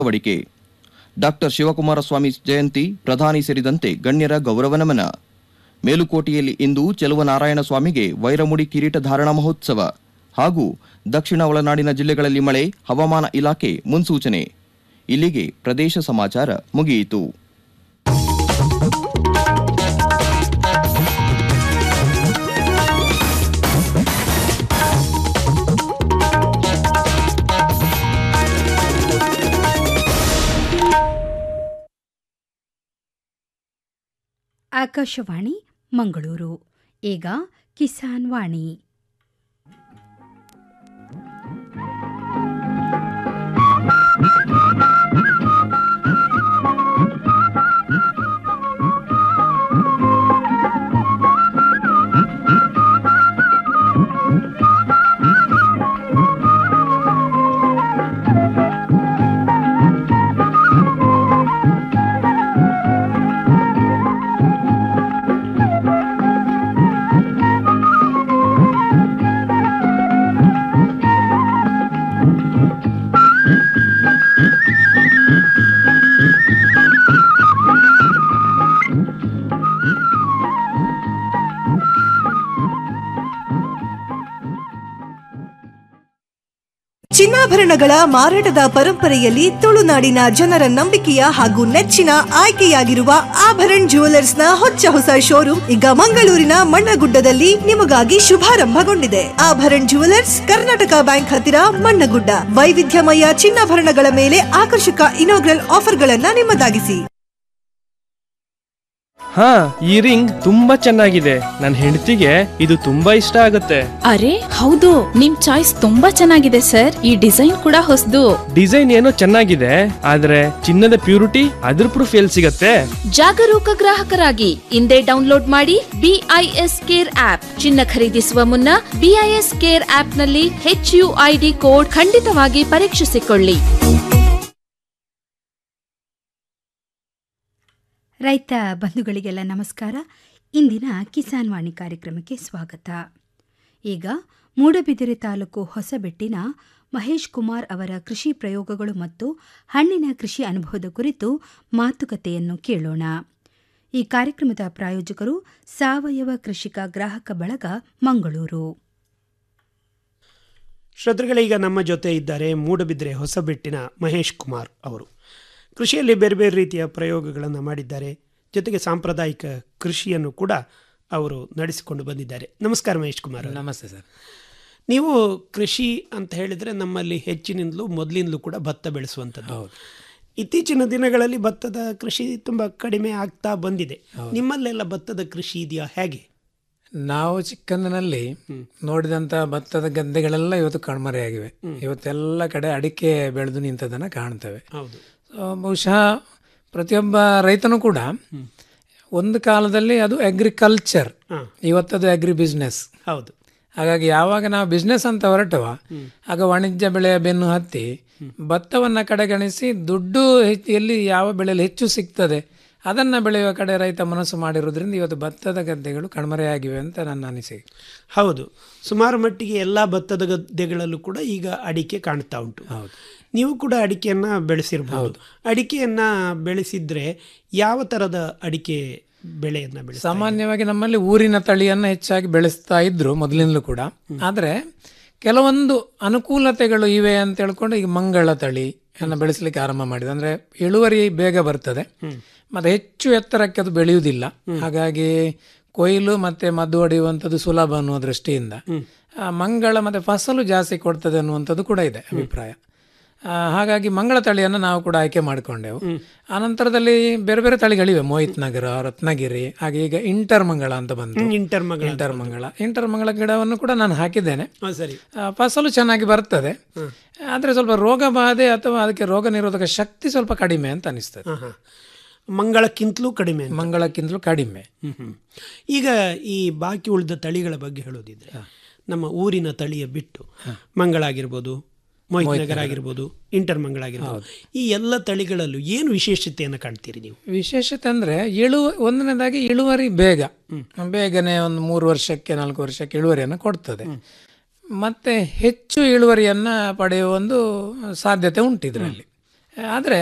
ಅಳವಡಿಕೆ ಡಾಕ್ಟರ್ ಶಿವಕುಮಾರ ಸ್ವಾಮಿ ಜಯಂತಿ ಪ್ರಧಾನಿ ಸೇರಿದಂತೆ ಗಣ್ಯರ ಗೌರವ ನಮನ ಮೇಲುಕೋಟೆಯಲ್ಲಿ ಇಂದು ಚೆಲುವನಾರಾಯಣ ಸ್ವಾಮಿಗೆ ವೈರಮುಡಿ ಕಿರೀಟ ಧಾರಣ ಮಹೋತ್ಸವ ಹಾಗೂ ದಕ್ಷಿಣ ಒಳನಾಡಿನ ಜಿಲ್ಲೆಗಳಲ್ಲಿ ಮಳೆ ಹವಾಮಾನ ಇಲಾಖೆ ಮುನ್ಸೂಚನೆ ಇಲ್ಲಿಗೆ ಪ್ರದೇಶ ಸಮಾಚಾರ ಮುಗಿಯಿತು ಆಕಾಶವಾಣಿ ಮಂಗಳೂರು ಈಗ ಕಿಸಾನ್ ವಾಣಿ ಚಿನ್ನಾಭರಣಗಳ ಮಾರಾಟದ ಪರಂಪರೆಯಲ್ಲಿ ತುಳುನಾಡಿನ ಜನರ ನಂಬಿಕೆಯ ಹಾಗೂ ನೆಚ್ಚಿನ ಆಯ್ಕೆಯಾಗಿರುವ ಆಭರಣ್ ನ ಹೊಚ್ಚ ಹೊಸ ಶೋರೂಮ್ ಈಗ ಮಂಗಳೂರಿನ ಮಣ್ಣಗುಡ್ಡದಲ್ಲಿ ನಿಮಗಾಗಿ ಶುಭಾರಂಭಗೊಂಡಿದೆ ಆಭರಣ್ ಜ್ಯುವೆಲರ್ಸ್ ಕರ್ನಾಟಕ ಬ್ಯಾಂಕ್ ಹತ್ತಿರ ಮಣ್ಣಗುಡ್ಡ ವೈವಿಧ್ಯಮಯ ಚಿನ್ನಾಭರಣಗಳ ಮೇಲೆ ಆಕರ್ಷಕ ಇನೋಗ್ರಲ್ ಆಫರ್ಗಳನ್ನ ನಿಮ್ಮದಾಗಿಸಿ ಹಾ ಈ ರಿಂಗ್ ತುಂಬಾ ಚೆನ್ನಾಗಿದೆ ನನ್ನ ಹೆಂಡತಿಗೆ ಇದು ತುಂಬಾ ಇಷ್ಟ ಆಗುತ್ತೆ ಅರೆ ಹೌದು ನಿಮ್ ಚಾಯ್ಸ್ ತುಂಬಾ ಚೆನ್ನಾಗಿದೆ ಸರ್ ಈ ಡಿಸೈನ್ ಕೂಡ ಹೊಸದು ಡಿಸೈನ್ ಏನೋ ಚೆನ್ನಾಗಿದೆ ಆದ್ರೆ ಚಿನ್ನದ ಪ್ಯೂರಿಟಿ ಅದ್ರ ಪ್ರೂಫ್ ಎಲ್ಲಿ ಸಿಗತ್ತೆ ಜಾಗರೂಕ ಗ್ರಾಹಕರಾಗಿ ಇಂದೇ ಡೌನ್ಲೋಡ್ ಮಾಡಿ ಬಿಐಎಸ್ ಕೇರ್ ಆಪ್ ಚಿನ್ನ ಖರೀದಿಸುವ ಮುನ್ನ ಬಿಐಎಸ್ ಕೇರ್ ಆಪ್ ನಲ್ಲಿ ಹೆಚ್ ಯು ಐಡಿ ಕೋಡ್ ಖಂಡಿತವಾಗಿ ಪರೀಕ್ಷಿಸಿಕೊಳ್ಳಿ ರೈತ ಬಂಧುಗಳಿಗೆಲ್ಲ ನಮಸ್ಕಾರ ಇಂದಿನ ಕಿಸಾನ್ ವಾಣಿ ಕಾರ್ಯಕ್ರಮಕ್ಕೆ ಸ್ವಾಗತ ಈಗ ಮೂಡಬಿದಿರೆ ತಾಲೂಕು ಹೊಸಬೆಟ್ಟಿನ ಮಹೇಶ್ ಕುಮಾರ್ ಅವರ ಕೃಷಿ ಪ್ರಯೋಗಗಳು ಮತ್ತು ಹಣ್ಣಿನ ಕೃಷಿ ಅನುಭವದ ಕುರಿತು ಮಾತುಕತೆಯನ್ನು ಕೇಳೋಣ ಈ ಕಾರ್ಯಕ್ರಮದ ಪ್ರಾಯೋಜಕರು ಸಾವಯವ ಕೃಷಿಕ ಗ್ರಾಹಕ ಬಳಗ ಮಂಗಳೂರು ಶ್ರೋತೃಗಳೀಗ ನಮ್ಮ ಜೊತೆ ಇದ್ದಾರೆ ಮೂಡಬಿದ್ರೆ ಹೊಸಬೆಟ್ಟಿನ ಮಹೇಶ್ ಕುಮಾರ್ ಅವರು ಕೃಷಿಯಲ್ಲಿ ಬೇರೆ ಬೇರೆ ರೀತಿಯ ಪ್ರಯೋಗಗಳನ್ನು ಮಾಡಿದ್ದಾರೆ ಜೊತೆಗೆ ಸಾಂಪ್ರದಾಯಿಕ ಕೃಷಿಯನ್ನು ಕೂಡ ಅವರು ನಡೆಸಿಕೊಂಡು ಬಂದಿದ್ದಾರೆ ನಮಸ್ಕಾರ ಮಹೇಶ್ ಕುಮಾರ್ ಅವರೇ. ನಮಸ್ತೆ ಸರ್ ನೀವು ಕೃಷಿ ಅಂತ ಹೇಳಿದರೆ ನಮ್ಮಲ್ಲಿ ಹೆಚ್ಚಿನಿಂದಲೂ ಮೊದಲಿಂದಲೂ ಕೂಡ ಭತ್ತ ಬೆಳೆಸುವಂಥದ್ದು ಇತ್ತೀಚಿನ ದಿನಗಳಲ್ಲಿ ಭತ್ತದ ಕೃಷಿ ತುಂಬ ಕಡಿಮೆ ಆಗ್ತಾ ಬಂದಿದೆ ನಿಮ್ಮಲ್ಲೆಲ್ಲ ಭತ್ತದ ಕೃಷಿ ಇದೆಯಾ ಹೇಗೆ ನಾವು ಚಿಕ್ಕಂದಿನಲ್ಲಿ ನೋಡಿದಂಥ ಭತ್ತದ ಗದ್ದೆಗಳೆಲ್ಲ ಇವತ್ತು ಕಣ್ಮರೆಯಾಗಿವೆ ಇವತ್ತೆಲ್ಲ ಕಡೆ ಅಡಿಕೆ ಬೆಳೆದು ನಿಂತದನ್ನು ಕಾಣ್ತೇವೆ ಹೌದು ಸೊ, ಬಹುಶಃ ಪ್ರತಿಯೊಬ್ಬ ರೈತನೂ ಕೂಡ ಒಂದು ಕಾಲದಲ್ಲಿ ಅದು ಅಗ್ರಿಕಲ್ಚರ್ ಹಾಂ ಇವತ್ತದು ಅಗ್ರಿ ಬಿಸ್ನೆಸ್ ಹೌದು ಹಾಗಾಗಿ ಯಾವಾಗ ನಾವು ಬಿಸ್ನೆಸ್ ಅಂತ ಹೊರಟವ ಆಗ ವಾಣಿಜ್ಯ ಬೆಳೆಯ ಬೆನ್ನು ಹತ್ತಿ ಭತ್ತವನ್ನ ಕಡೆಗಣಿಸಿ ದುಡ್ಡು ಹೆಚ್ಚು ಎಲ್ಲಿ ಯಾವ ಬೆಳೆಯಲ್ಲಿ ಹೆಚ್ಚು ಸಿಗ್ತದೆ ಅದನ್ನ ಬೆಳೆಯುವ ಕಡೆ ರೈತ ಮನಸ್ಸು ಮಾಡಿರೋದ್ರಿಂದ ಇವತ್ತು ಭತ್ತದ ಗದ್ದೆಗಳು ಕಣ್ಮರೆಯಾಗಿವೆ ಅಂತ ನನ್ನ ಅನಿಸಿಕೆ ಹೌದು ಸುಮಾರು ಮಟ್ಟಿಗೆ ಎಲ್ಲ ಭತ್ತದ ಗದ್ದೆಗಳಲ್ಲೂ ಕೂಡ ಈಗ ಅಡಿಕೆ ಕಾಣ್ತಾ ಉಂಟು ನೀವು ಕೂಡ ಅಡಿಕೆಯನ್ನ ಬೆಳೆಸಿರಬಹುದು ಅಡಿಕೆಯನ್ನ ಬೆಳೆಸಿದ್ರೆ ಯಾವ ತರದ ಅಡಿಕೆ ಬೆಳೆಯನ್ನ ಬೆಳೆಸ ಸಾಮಾನ್ಯವಾಗಿ ನಮ್ಮಲ್ಲಿ ಊರಿನ ತಳಿಯನ್ನ ಹೆಚ್ಚಾಗಿ ಬೆಳೆಸ್ತಾ ಇದ್ರು ಮೊದಲಿಂದಲೂ ಕೂಡ ಆದ್ರೆ ಕೆಲವೊಂದು ಅನುಕೂಲತೆಗಳು ಇವೆ ಅಂತ ಹೇಳ್ಕೊಂಡು ಈಗ ಮಂಗಳ ತಳಿ ಅನ್ನ ಬೆಳೆಸಲಿಕ್ಕೆ ಆರಂಭ ಮಾಡಿದೆ ಅಂದ್ರೆ ಇಳುವರಿ ಬೇಗ ಬರ್ತದೆ ಮತ್ತೆ ಹೆಚ್ಚು ಎತ್ತರಕ್ಕೆ ಅದು ಬೆಳೆಯುವುದಿಲ್ಲ ಹಾಗಾಗಿ ಕೊಯ್ಲು ಮತ್ತೆ ಮದ್ದು ಹೊಡೆಯುವಂಥದ್ದು ಸುಲಭ ಅನ್ನುವ ದೃಷ್ಟಿಯಿಂದ ಆ, ಮಂಗಳ ಮತ್ತೆ ಫಸಲು ಜಾಸ್ತಿ ಕೊಡ್ತದೆ ಅನ್ನುವಂಥದ್ದು ಕೂಡ ಇದೆ ಅಭಿಪ್ರಾಯ ಆ, ಹಾಗಾಗಿ ಮಂಗಳ ತಳಿಯನ್ನು ನಾವು ಕೂಡ ಆಯ್ಕೆ ಮಾಡಿಕೊಂಡೆವು ಆನಂತರದಲ್ಲಿ ಬೇರೆ ಬೇರೆ ತಳಿಗಳಿವೆ ಮೋಹಿತ್ ನಗರ ರತ್ನಗಿರಿ ಹಾಗೆ ಈಗ ಇಂಟರ್ ಮಂಗಳ ಅಂತ ಬಂತು ಇಂಟರ್ ಮಗಳ ಇಂಟರ್ ಮಂಗಳ ಇಂಟರ್ ಮಂಗಳ ಗಿಡವನ್ನು ಕೂಡ ನಾನು ಹಾಕಿದ್ದೇನೆ ಹಾ, ಸರಿ ಆ, ಫಸಲು ಚೆನ್ನಾಗಿ ಬರ್ತದೆ ಆದರೆ ಸ್ವಲ್ಪ ರೋಗ ಬಾಧೆ ಅಥವಾ ಅದಕ್ಕೆ ರೋಗ ನಿರೋಧಕ ಶಕ್ತಿ ಸ್ವಲ್ಪ ಕಡಿಮೆ ಅಂತ ಅನಿಸ್ತದೆ ಹಾ, ಹಾ. ಮಂಗಳಕ್ಕಿಂತಲೂ ಕಡಿಮೆ ಅಂತ. ಮಂಗಳಕ್ಕಿಂತಲೂ ಕಡಿಮೆ ಹ್ಮ್, ಹ್ಮ್. ಈಗ ಈ ಬಾಕಿ ಉಳಿದ ತಳಿಗಳ ಬಗ್ಗೆ ಹೇಳೋದಿದ್ರೆ ನಮ್ಮ ಊರಿನ ತಳಿಯ ಬಿಟ್ಟು ಮಂಗಳ ಆಗಿರ್ಬೋದು ಮೋಹಿತ್ ನಗರ ಆಗಿರ್ಬೋದು ಇಂಟರ್ ಮಂಗಳ ಆಗಿರ್ಬೋದು ಈ ಎಲ್ಲ ತಳಿಗಳಲ್ಲೂ ಏನು ವಿಶೇಷತೆಯನ್ನು ಕಾಣ್ತೀರಿ ನೀವು ವಿಶೇಷತೆ ಅಂದ್ರೆ ಇಳು ಒಂದನೇದಾಗಿ ಇಳುವರಿ ಬೇಗ ಬೇಗನೆ ಒಂದು ಮೂರು ವರ್ಷಕ್ಕೆ ನಾಲ್ಕು ವರ್ಷಕ್ಕೆ ಇಳುವರಿಯನ್ನು ಕೊಡ್ತದೆ ಮತ್ತೆ ಹೆಚ್ಚು ಇಳುವರಿಯನ್ನ ಪಡೆಯುವ ಒಂದು ಸಾಧ್ಯತೆ ಉಂಟು ಇದರಲ್ಲಿ ಆದರೆ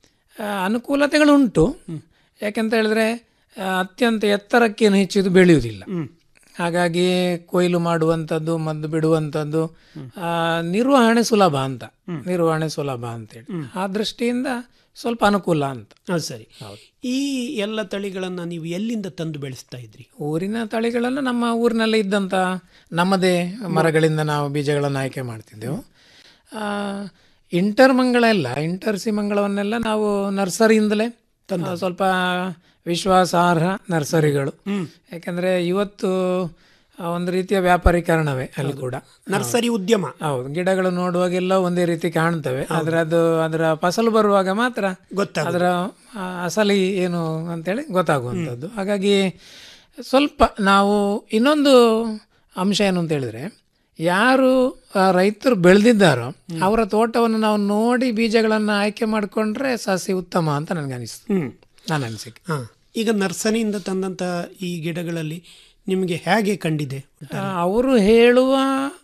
ಅನುಕೂಲತೆಗಳುಂಟು ಯಾಕೆಂತ ಹೇಳಿದ್ರೆ ಆ, ಅತ್ಯಂತ ಎತ್ತರಕ್ಕೇನು ಹೆಚ್ಚು ಇದು ಬೆಳೆಯುವುದಿಲ್ಲ ಹಾಗಾಗಿ ಕೊಯ್ಲು ಮಾಡುವಂಥದ್ದು ಮದ್ದು ಬಿಡುವಂಥದ್ದು ಆ, ನಿರ್ವಹಣೆ ಸುಲಭ ಅಂತ ನಿರ್ವಹಣೆ ಸುಲಭ ಅಂತೇಳಿ ಆ ದೃಷ್ಟಿಯಿಂದ ಸ್ವಲ್ಪ ಅನುಕೂಲ ಅಂತ ಅದು ಸರಿ ಈ ಎಲ್ಲ ತಳಿಗಳನ್ನು ನೀವು ಎಲ್ಲಿಂದ ತಂದು ಬೆಳೆಸ್ತಾ ಇದ್ರಿ ಊರಿನ ತಳಿಗಳನ್ನು ನಮ್ಮ ಊರಿನಲ್ಲಿ ಇದ್ದಂಥ ನಮ್ಮದೇ ಮರಗಳಿಂದ ನಾವು ಬೀಜಗಳನ್ನು ಆಯ್ಕೆ ಮಾಡ್ತಿದ್ದೆವು ಆ, ಇಂಟರ್ ಮಂಗಳ ಎಲ್ಲ ಇಂಟರ್ ಸಿ ಮಂಗಳವನ್ನೆಲ್ಲ ನಾವು ನರ್ಸರಿಯಿಂದಲೇ ಆ, ಸ್ವಲ್ಪ ವಿಶ್ವಾಸಾರ್ಹ ನರ್ಸರಿಗಳು ಯಾಕಂದ್ರೆ ಇವತ್ತು ಆ, ಒಂದು ರೀತಿಯ ವ್ಯಾಪಾರೀಕರಣವೇ ಅಲ್ಲಿ ಕೂಡ ನರ್ಸರಿ ಉದ್ಯಮ ಹೌದು ಗಿಡಗಳು ನೋಡುವಾಗೆಲ್ಲ ಒಂದೇ ರೀತಿ ಕಾಣ್ತವೆ ಆದ್ರೆ ಅದು ಅದರ ಫಸಲು ಬರುವಾಗ ಮಾತ್ರ ಗೊತ್ತಾಗೋದು. ಅದರ ಆ, ಅಸಲಿ ಏನು ಅಂತೇಳಿ ಗೊತ್ತಾಗುವಂಥದ್ದು ಹಾಗಾಗಿ ಸ್ವಲ್ಪ ನಾವು ಇನ್ನೊಂದು ಅಂಶ ಏನು ಅಂತ ಹೇಳಿದ್ರೆ ಯಾರು ಆ, ರೈತರು ಬೆಳೆದಿದ್ದಾರೋ ಅವರ ತೋಟವನ್ನು ನಾವು ನೋಡಿ ಬೀಜಗಳನ್ನು ಆಯ್ಕೆ ಮಾಡಿಕೊಂಡ್ರೆ ಸಸಿ ಉತ್ತಮ ಅಂತ ನನಗೆ ಅನಿಸ್ತು ಹ್ಮ್ ನನ್ನ ಅನಿಸಿಕೆ ಹಾ ಈಗ ನರ್ಸರಿಯಿಂದ ತಂದಂತ ಈ ಗಿಡಗಳಲ್ಲಿ ನಿಮಗೆ ಹೇಗೆ ಕಂಡಿದೆ ಆ, ಅವರು ಹೇಳುವ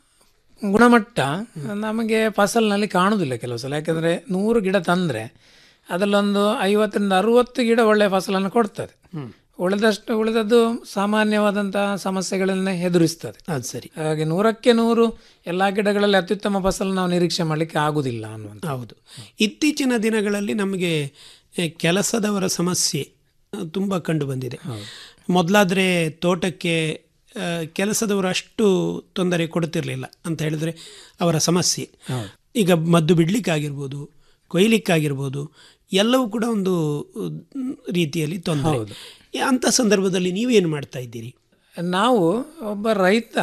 ಗುಣಮಟ್ಟ ನಮಗೆ ಫಸಲ್ನಲ್ಲಿ ಕಾಣುವುದಿಲ್ಲ ಕೆಲವು ಸಲ ಯಾಕಂದರೆ ನೂರು ಗಿಡ ತಂದರೆ ಅದರಲ್ಲೊಂದು ಐವತ್ತರಿಂದ ಅರುವತ್ತು ಗಿಡ ಒಳ್ಳೆಯ ಫಸಲನ್ನು ಕೊಡ್ತದೆ ಉಳಿದಷ್ಟು ಉಳಿದದ್ದು ಸಾಮಾನ್ಯವಾದಂತಹ ಸಮಸ್ಯೆಗಳನ್ನೇ ಎದುರಿಸ್ತದೆ ಅದು ಸರಿ ಹಾಗೆ ನೂರಕ್ಕೆ ನೂರು ಎಲ್ಲ ಗಿಡಗಳಲ್ಲಿ ಅತ್ಯುತ್ತಮ ಫಸಲು ನಾವು ನಿರೀಕ್ಷೆ ಮಾಡಲಿಕ್ಕೆ ಆಗುದಿಲ್ಲ ಅನ್ನುವಂಥ ಹೌದು ಇತ್ತೀಚಿನ ದಿನಗಳಲ್ಲಿ ನಮಗೆ ಎ, ಕೆಲಸದವರ ಸಮಸ್ಯೆ ಅ, ತುಂಬ ಕಂಡು ಬಂದಿದೆ ಮೊದಲಾದರೆ ತೋಟಕ್ಕೆ ಆ, ಕೆಲಸದವರು ಅಷ್ಟು ತೊಂದರೆ ಕೊಡುತ್ತಿರಲಿಲ್ಲ ಅಂತ ಹೇಳಿದ್ರೆ ಅವರ ಸಮಸ್ಯೆ ಈಗ ಮದ್ದು ಬಿಡ್ಲಿಕ್ಕಾಗಿರ್ಬೋದು ಕೊಯ್ಲಿಕ್ಕಾಗಿರ್ಬೋದು ಎಲ್ಲವೂ ಕೂಡ ಒಂದು ಉ, ರೀತಿಯಲ್ಲಿ ತೊಂದರೆ ಈ ಅಂಥ ಸಂದರ್ಭದಲ್ಲಿ ನೀವೇನು ಮಾಡ್ತಾ ಇದ್ದೀರಿ ನಾವು ಒಬ್ಬ ರೈತ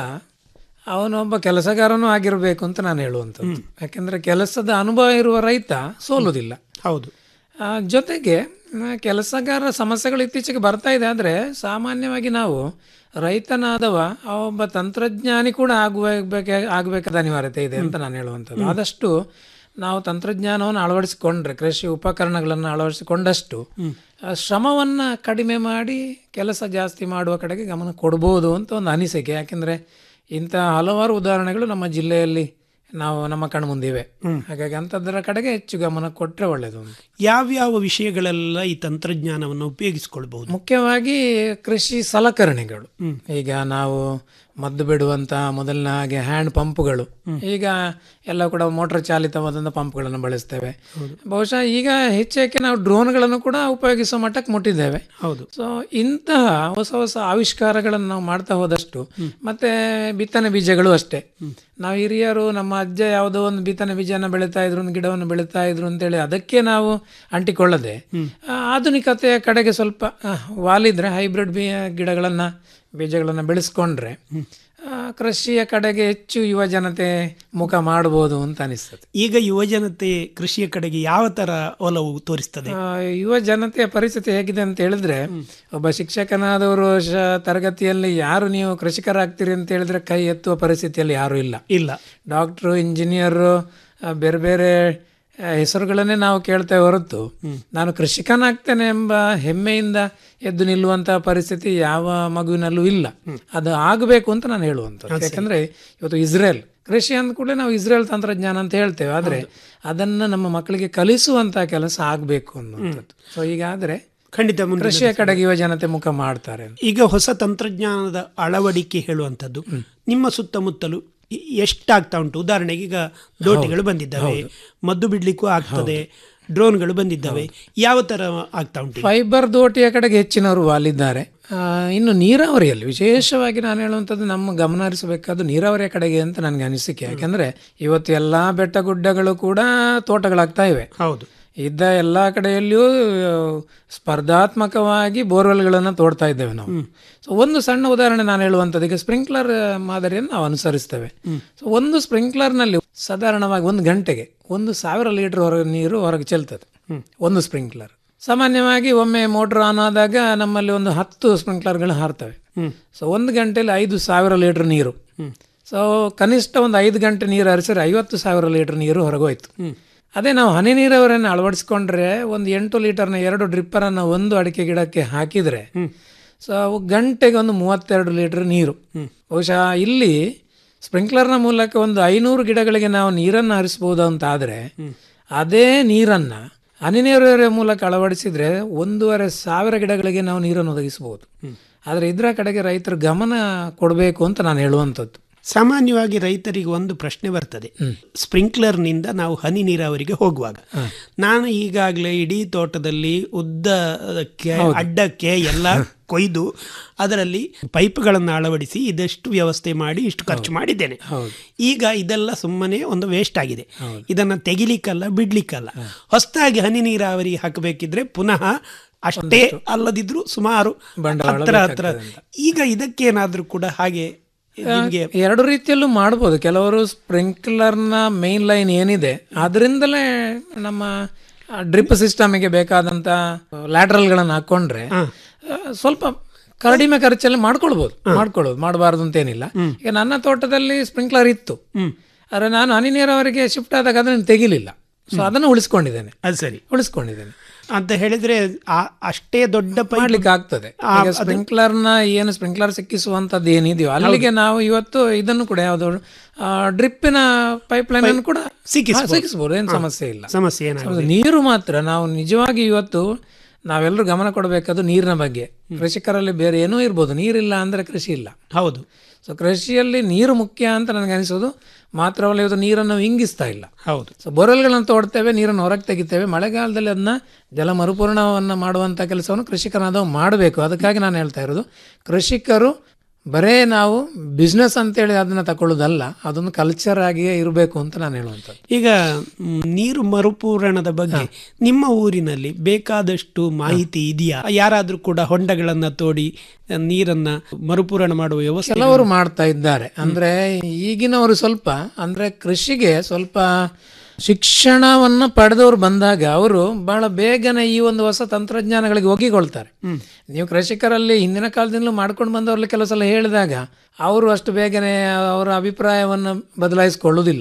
ಅವನೊಬ್ಬ ಕೆಲಸಗಾರನೂ ಆಗಿರಬೇಕು ಅಂತ ನಾನು ಹೇಳುವಂಥದ್ದು ಯಾಕೆಂದರೆ ಕೆಲಸದ ಅನುಭವ ಇರುವ ರೈತ ಸೋಲುವುದಿಲ್ಲ ಹೌದು ಆ, ಜೊತೆಗೆ ಆ, ಕೆಲಸಗಾರರ ಸಮಸ್ಯೆಗಳು ಇತ್ತೀಚೆಗೆ ಬರ್ತಾ ಇದೆ ಆದರೆ ಸಾಮಾನ್ಯವಾಗಿ ನಾವು ರೈತನಾದವ ಆ ಒಬ್ಬ ತಂತ್ರಜ್ಞಾನಿ ಕೂಡ ಆಗಬೇಕೆ ಆಗಬೇಕಾದ ಅನಿವಾರ್ಯತೆ ಇದೆ ಅಂತ ನಾನು ಹೇಳುವಂಥದ್ದು ಆದಷ್ಟು ನಾವು ತಂತ್ರಜ್ಞಾನವನ್ನು ಅಳವಡಿಸಿಕೊಂಡ್ರೆ ಕೃಷಿ ಉಪಕರಣಗಳನ್ನು ಅಳವಡಿಸಿಕೊಂಡಷ್ಟು ಆ, ಶ್ರಮವನ್ನ ಕಡಿಮೆ ಮಾಡಿ ಕೆಲಸ ಜಾಸ್ತಿ ಮಾಡುವ ಕಡೆಗೆ ಗಮನ ಕೊಡ್ಬೋದು ಅಂತ ಒಂದು ಅನಿಸಿಕೆ ಯಾಕೆಂದ್ರೆ ಇಂಥ ಹಲವಾರು ಉದಾಹರಣೆಗಳು ನಮ್ಮ ಜಿಲ್ಲೆಯಲ್ಲಿ ನಾವು ನಮ್ಮ ಕಣ್ಮುಂದಿವೆ ಹಾಗಾಗಿ ಅಂಥದ್ದರ ಕಡೆಗೆ ಹೆಚ್ಚು ಗಮನ ಕೊಟ್ಟರೆ ಒಳ್ಳೆಯದು ಅಂತ ಯಾವ್ಯಾವ ವಿಷಯಗಳೆಲ್ಲ ಈ ತಂತ್ರಜ್ಞಾನವನ್ನು ಉಪಯೋಗಿಸಿಕೊಳ್ಬಹುದು ಮುಖ್ಯವಾಗಿ ಕೃಷಿ ಸಲಕರಣೆಗಳು ಈಗ ನಾವು ಮದ್ದು ಬಿಡುವಂತ ಮೊದಲಿನ ಹಾಗೆ ಹ್ಯಾಂಡ್ ಪಂಪ್ಗಳು ಈಗ ಎಲ್ಲ ಕೂಡ ಮೋಟರ್ ಚಾಲಿತವಾದಂಥ ಪಂಪ್ಗಳನ್ನು ಬಳಸ್ತೇವೆ ಬಹುಶಃ ಈಗ ಹೆಚ್ಚೇಕೆ ನಾವು ಡ್ರೋನ್ಗಳನ್ನು ಕೂಡ ಉಪಯೋಗಿಸುವ ಮಟ್ಟಕ್ಕೆ ಮುಟ್ಟಿದ್ದೇವೆ ಹೌದು ಸೊ ಇಂತಹ ಹೊಸ ಹೊಸ ಆವಿಷ್ಕಾರಗಳನ್ನು ನಾವು ಮಾಡ್ತಾ ಹೋದಷ್ಟು ಮತ್ತೆ ಬಿತ್ತನೆ ಬೀಜಗಳು ಅಷ್ಟೇ ನಾವು ಹಿರಿಯರು ನಮ್ಮ ಅಜ್ಜ ಯಾವುದೋ ಒಂದು ಬಿತ್ತನೆ ಬೀಜನ ಬೆಳೀತಾ ಇದ್ರು ಒಂದು ಗಿಡವನ್ನು ಬೆಳೀತಾ ಇದ್ರು ಅಂತೇಳಿ ಅದಕ್ಕೆ ನಾವು ಅಂಟಿಕೊಳ್ಳದೆ ಆ, ಆಧುನಿಕತೆಯ ಕಡೆಗೆ ಸ್ವಲ್ಪ ಆ, ವಾಲಿದ್ರೆ ಹೈಬ್ರಿಡ್ ಬೀ ಗಿಡಗಳನ್ನ ಬೀಜಗಳನ್ನ ಬೆಳೆಸ್ಕೊಂಡ್ರೆ ಆ, ಕೃಷಿಯ ಕಡೆಗೆ ಹೆಚ್ಚು ಯುವ ಜನತೆ ಮುಖ ಮಾಡಬಹುದು ಅಂತ ಅನಿಸ್ತದೆ ಈಗ ಯುವಜನತೆ ಕೃಷಿಯ ಕಡೆಗೆ ಯಾವ ತರ ಒಲವು ತೋರಿಸ್ತದೆ ಆ, ಯುವ ಜನತೆಯ ಪರಿಸ್ಥಿತಿ ಹೇಗಿದೆ ಅಂತ ಹೇಳಿದ್ರೆ ಒಬ್ಬ ಶಿಕ್ಷಕನಾದವರು ಶ- ತರಗತಿಯಲ್ಲಿ ಯಾರು ನೀವು ಕೃಷಿಕರಾಗ್ತೀರಿ ಅಂತ ಹೇಳಿದ್ರೆ ಕೈ ಎತ್ತುವ ಪರಿಸ್ಥಿತಿಯಲ್ಲಿ ಯಾರು ಇಲ್ಲ ಇಲ್ಲ ಡಾಕ್ಟ್ರು ಇಂಜಿನಿಯರು ಆ, ಬೇರೆ ಬೇರೆ ಆ, ಹೆಸರುಗಳನ್ನೇ ನಾವು ಕೇಳ್ತೇವೆ ಹೊರತು ನಾನು ಕೃಷಿಕನಾಗ್ತೇನೆ ಎಂಬ ಹೆಮ್ಮೆಯಿಂದ ಎದ್ದು ನಿಲ್ಲುವಂತಹ ಪರಿಸ್ಥಿತಿ ಯಾವ ಮಗುವಿನಲ್ಲೂ ಇಲ್ಲ ಅದು ಆಗಬೇಕು ಅಂತ ನಾನು ಹೇಳುವಂಥದ್ದು ಯಾಕಂದ್ರೆ ಇವತ್ತು ಇಸ್ರೇಲ್ ಕೃಷಿ ಅಂದ ಕೂಡಲೇ ನಾವು ಇಸ್ರೇಲ್ ತಂತ್ರಜ್ಞಾನ ಅಂತ ಹೇಳ್ತೇವೆ ಆದ್ರೆ ಅದನ್ನ ನಮ್ಮ ಮಕ್ಕಳಿಗೆ ಕಲಿಸುವಂತಹ ಕೆಲಸ ಆಗಬೇಕು ಅನ್ನುವಂಥದ್ದು ಸೊ ಹೀಗಾದ್ರೆ ಖಂಡಿತ ಮುಂದೆ ಕೃಷಿಯ ಕಡೆಗೆ ಯುವ ಜನತೆ ಮುಖ ಮಾಡ್ತಾರೆ ಈಗ ಹೊಸ ತಂತ್ರಜ್ಞಾನದ ಅಳವಡಿಕೆ ಹೇಳುವಂಥದ್ದು ನಿಮ್ಮ ಸುತ್ತಮುತ್ತಲು ಎ- ಎಷ್ಟಾಗ್ತಾ ಉಂಟು ಉದಾಹರಣೆಗೆ ಈಗ ದೋಟಿಗಳು ಬಂದಿದ್ದಾವೆ ಮದ್ದು ಬಿಡ್ಲಿಕ್ಕೂ ಆಗ್ತದೆ ಡ್ರೋನ್ಗಳು ಬಂದಿದ್ದಾವೆ ಯಾವ ತರ ಆಗ್ತಾ ಉಂಟು ಫೈಬರ್ ದೋಟಿಯ ಕಡೆಗೆ ಹೆಚ್ಚಿನವರು ವಾಲಿದ್ದಾರೆ ಆ, ಇನ್ನು ನೀರಾವರಿಯಲ್ಲಿ ವಿಶೇಷವಾಗಿ ನಾನು ಹೇಳುವಂಥದ್ದು ನಮ್ಮ ಗಮನ ಹರಿಸಬೇಕಾದ್ದು ನೀರಾವರಿಯ ಕಡೆಗೆ ಅಂತ ನನಗೆ ಅನಿಸಿಕೆ ಯಾಕಂದ್ರೆ ಇವತ್ತು ಎಲ್ಲಾ ಬೆಟ್ಟ ಗುಡ್ಡಗಳು ಕೂಡ ತೋಟಗಳಾಗ್ತಾ ಇವೆ ಹೌದು ಇದ್ದ ಎಲ್ಲ ಕಡೆಯಲ್ಲಿಯೂ ಆ, ಸ್ಪರ್ಧಾತ್ಮಕವಾಗಿ ಬೋರ್ವೆಲ್ಗಳನ್ನು ತೋಡ್ತಾ ಇದ್ದೇವೆ ನಾವು ಸೊ ಒಂದು ಸಣ್ಣ ಉದಾಹರಣೆ ನಾನು ಹೇಳುವಂಥದ್ದು ಈಗ ಸ್ಪ್ರಿಂಕ್ಲರ್ ಮಾದರಿಯನ್ನು ನಾವು ಅನುಸರಿಸ್ತೇವೆ ಸೊ ಒಂದು ಸ್ಪ್ರಿಂಕ್ಲರ್ನಲ್ಲಿ ಸಾಧಾರಣವಾಗಿ ಒಂದು ಗಂಟೆಗೆ ಒಂದು ಸಾವಿರ ಲೀಟರ್ ಹೊರಗೆ ನೀರು ಹೊರಗೆ ಚೆಲ್ತದೆ ಒಂದು ಸ್ಪ್ರಿಂಕ್ಲರ್ ಸಾಮಾನ್ಯವಾಗಿ ಒಮ್ಮೆ ಮೋಟರ್ ಆನ್ ಆದಾಗ ನಮ್ಮಲ್ಲಿ ಒಂದು ಹತ್ತು ಸ್ಪ್ರಿಂಕ್ಲರ್ಗಳು ಹಾರ್ತವೆ ಸೊ ಒಂದು ಗಂಟೆಯಲ್ಲಿ ಐದು ಸಾವಿರ ಲೀಟರ್ ನೀರು ಸೊ ಕನಿಷ್ಠ ಒಂದು ಐದು ಗಂಟೆ ನೀರು ಹರಿಸಿದ್ರೆ ಐವತ್ತು ಸಾವಿರ ಲೀಟರ್ ನೀರು ಹೊರಗೋಯ್ತು ಅದೇ ನಾವು ಹನಿ ನೀರಾವರಿಯನ್ನು ಅಳವಡಿಸ್ಕೊಂಡ್ರೆ ಒಂದು ಎಂಟು ಲೀಟರ್ನ ಎರಡು ಡ್ರಿಪ್ಪರನ್ನು ಒಂದು ಅಡಿಕೆ ಗಿಡಕ್ಕೆ ಹಾಕಿದ್ರೆ ಸೊ ಅವು ಗಂಟೆಗೆ ಒಂದು ಮೂವತ್ತೆರಡು ಲೀಟರ್ ನೀರು ಬಹುಶಃ ಇಲ್ಲಿ ಸ್ಪ್ರಿಂಕ್ಲರ್ನ ಮೂಲಕ ಒಂದು ಐನೂರು ಗಿಡಗಳಿಗೆ ನಾವು ನೀರನ್ನು ಹರಿಸ್ಬೋದು ಅಂತ ಆದರೆ ಅದೇ ನೀರನ್ನ ಹನಿ ನೀರಾವರಿ ಮೂಲಕ ಅಳವಡಿಸಿದ್ರೆ ಒಂದೂವರೆ ಸಾವಿರ ಗಿಡಗಳಿಗೆ ನಾವು ನೀರನ್ನು ಒದಗಿಸಬಹುದು ಆದರೆ ಇದರ ಕಡೆಗೆ ರೈತರು ಗಮನ ಕೊಡಬೇಕು ಅಂತ ನಾನು ಹೇಳುವಂಥದ್ದು ಸಾಮಾನ್ಯವಾಗಿ ರೈತರಿಗೆ ಒಂದು ಪ್ರಶ್ನೆ ಬರ್ತದೆ ಸ್ಪ್ರಿಂಕ್ಲರ್ನಿಂದ ನಾವು ಹನಿ ನೀರಾವರಿಗೆ ಹೋಗುವಾಗ ನಾನು ಈಗಾಗಲೇ ಇಡೀ ತೋಟದಲ್ಲಿ ಉದ್ದಕ್ಕೆ ಅಡ್ಡಕ್ಕೆ ಎಲ್ಲ ಕೊಯ್ದು ಅದರಲ್ಲಿ ಪೈಪ್ಗಳನ್ನು ಅಳವಡಿಸಿ ಇದಷ್ಟು ವ್ಯವಸ್ಥೆ ಮಾಡಿ ಇಷ್ಟು ಖರ್ಚು ಮಾಡಿದ್ದೇನೆ ಈಗ ಇದೆಲ್ಲ ಸುಮ್ಮನೆ ಒಂದು ವೇಸ್ಟ್ ಆಗಿದೆ ಇದನ್ನು ತೆಗಿಲಿಕ್ಕಲ್ಲ ಬಿಡ್ಲಿಕ್ಕಲ್ಲ ಹೊಸದಾಗಿ ಹನಿ ನೀರಾವರಿ ಹಾಕಬೇಕಿದ್ರೆ ಪುನಃ ಅಷ್ಟೇ ಅಲ್ಲದಿದ್ರು ಸುಮಾರು ಬಂಡವಾಳ ಹತ್ರ ಹತ್ರ ಈಗ ಇದಕ್ಕೇನಾದ್ರೂ ಕೂಡ ಹಾಗೆ ನಿಮ್ಗೆ ಎರಡು ರೀತಿಯಲ್ಲೂ ಮಾಡ್ಬೋದು ಕೆಲವರು ಸ್ಪ್ರಿಂಕ್ಲರ್ನ ಮೇನ್ ಲೈನ್ ಏನಿದೆ ಅದರಿಂದಲೇ ನಮ್ಮ ಡ್ರಿಪ್ ಸಿಸ್ಟಮಿಗೆ ಬೇಕಾದಂತ ಲ್ಯಾಟ್ರಲ್ಗಳನ್ನು ಹಾಕೊಂಡ್ರೆ ಆ, ಸ್ವಲ್ಪ ಕಡಿಮೆ ಖರ್ಚಲ್ಲಿ ಮಾಡ್ಕೊಳ್ಬೋದು ಮಾಡ್ಕೊಳ್ಳೋದು ಮಾಡಬಾರ್ದು ಅಂತೇನಿಲ್ಲ ಈಗ ನನ್ನ ತೋಟದಲ್ಲಿ ಸ್ಪ್ರಿಂಕ್ಲರ್ ಇತ್ತು ಆದರೆ ನಾನು ಹನಿ ನೀರಾವರಿಗೆ ಶಿಫ್ಟ್ ಆದಾಗ ಅದನ್ನು ತೆಗಿಲಿಲ್ಲ ಸೊ ಅದನ್ನು ಉಳಿಸ್ಕೊಂಡಿದ್ದೇನೆ ಅದು ಸರಿ ಉಳಿಸ್ಕೊಂಡಿದ್ದೇನೆ ಅಂತ ಹೇಳಿದ್ರೆ ಆ- ಅಷ್ಟೇ ದೊಡ್ಡ ಪೈಪ್ ಮಾಡ್ಲಿಕ್ಕೆ ಆಗ್ತದೆ ಈಗ ಸ್ಪ್ರಿಂಕ್ಲರ್ನ ಏನು ಸ್ಪ್ರಿಂಕ್ಲರ್ ಸಿಕ್ಕಿಸುವಂತದ್ದು ಏನಿದೆಯೋ ಅಲ್ಲಿಗೆ ನಾವು ಇವತ್ತು ಇದನ್ನು ಕೂಡ ಯಾವುದು ಡ್ರಿಪ್ಪಿನ ಪೈಪ್ ಲೈನ್ ಅನ್ನು ಕೂಡ ಸಿಕ್ಕಿಸ್ಬೋದು. ಹಾ, ಸಿಕ್ಕಿಸ್ಬೋದು ಏನು ಸಮಸ್ಯೆ ಇಲ್ಲ ಸಮಸ್ಯೆ ಏನಾಗಿದೆ ಹೌದು, ನೀರು ಮಾತ್ರ ನಾವು ನಿಜವಾಗಿ ಇವತ್ತು ನಾವೆಲ್ಲರೂ ಗಮನ ಕೊಡಬೇಕಾದ್ದು ನೀರಿನ ಬಗ್ಗೆ ಕೃಷಿಕರಲ್ಲಿ ಬೇರೆ ಏನೂ ಇರ್ಬೋದು ನೀರಿಲ್ಲ ಅಂದ್ರೆ ಕೃಷಿ ಇಲ್ಲ ಹೌದು ಸೊ ಕೃಷಿಯಲ್ಲಿ ನೀರು ಮುಖ್ಯ ಅಂತ ನನಗೆ ಅನಿಸೋದು ಮಾತ್ರವಲ್ಲ ಇವತ್ತು ನೀರನ್ನು ಇಂಗಿಸ್ತಾ ಇಲ್ಲ ಹೌದು ಸೊ ಬೋರ್ವೆಲ್ಗಳನ್ನು ತೋಡ್ತೇವೆ ನೀರನ್ನು ಹೊರಗೆ ತೆಗಿತೇವೆ ಮಳೆಗಾಲದಲ್ಲಿ ಅದನ್ನ ಜಲ ಮರುಪೂರ್ಣವನ್ನು ಮಾಡುವಂಥ ಕೆಲಸವನ್ನು ಕೃಷಿಕನಾದವ ಮಾಡಬೇಕು ಅದಕ್ಕಾಗಿ ನಾನು ಹೇಳ್ತಾ ಇರೋದು ಕೃಷಿಕರು ಬರೇ ನಾವು ಬಿಸ್ನೆಸ್ ಅಂತೇಳಿ ಅದನ್ನ ತಗೊಳ್ಳೋದಲ್ಲ ಅದೊಂದು ಕಲ್ಚರ್ ಆಗಿಯೇ ಇರಬೇಕು ಅಂತ ನಾನು ಹೇಳುವಂಥದ್ದು ಈಗ ಮ್, ನೀರು ಮರುಪೂರಣದ ಬಗ್ಗೆ ನಿಮ್ಮ ಊರಿನಲ್ಲಿ ಬೇಕಾದಷ್ಟು ಮಾಹಿತಿ ಇದೆಯಾ ಯಾರಾದ್ರೂ ಕೂಡ ಹೊಂಡಗಳನ್ನ ತೋಡಿ ಆ, ನೀರನ್ನ ಮರುಪೂರಣ ಮಾಡುವ ವ್ಯವಸ್ಥೆ ಕೆಲವರು ಮಾಡ್ತಾ ಇದ್ದಾರೆ ಅಂದ್ರೆ ಈಗಿನವರು ಸ್ವಲ್ಪ ಅಂದ್ರೆ ಕೃಷಿಗೆ ಸ್ವಲ್ಪ ಶಿಕ್ಷಣವನ್ನು ಪಡೆದವರು ಬಂದಾಗ ಅವರು ಬಹಳ ಬೇಗನೆ ಈ ಒಂದು ಹೊಸ ತಂತ್ರಜ್ಞಾನಗಳಿಗೆ ಒಗ್ಗಿಕೊಳ್ತಾರೆ ನೀವು ಕೃಷಿಕರಲ್ಲಿ ಹಿಂದಿನ ಕಾಲದಿಂದಲೂ ಮಾಡ್ಕೊಂಡು ಬಂದವರಲ್ಲಿ ಕೆಲವು ಸಲ ಹೇಳಿದಾಗ ಅವರು ಅಷ್ಟು ಬೇಗನೆ ಅವರ ಅಭಿಪ್ರಾಯವನ್ನು ಬದಲಾಯಿಸಿಕೊಳ್ಳುವುದಿಲ್ಲ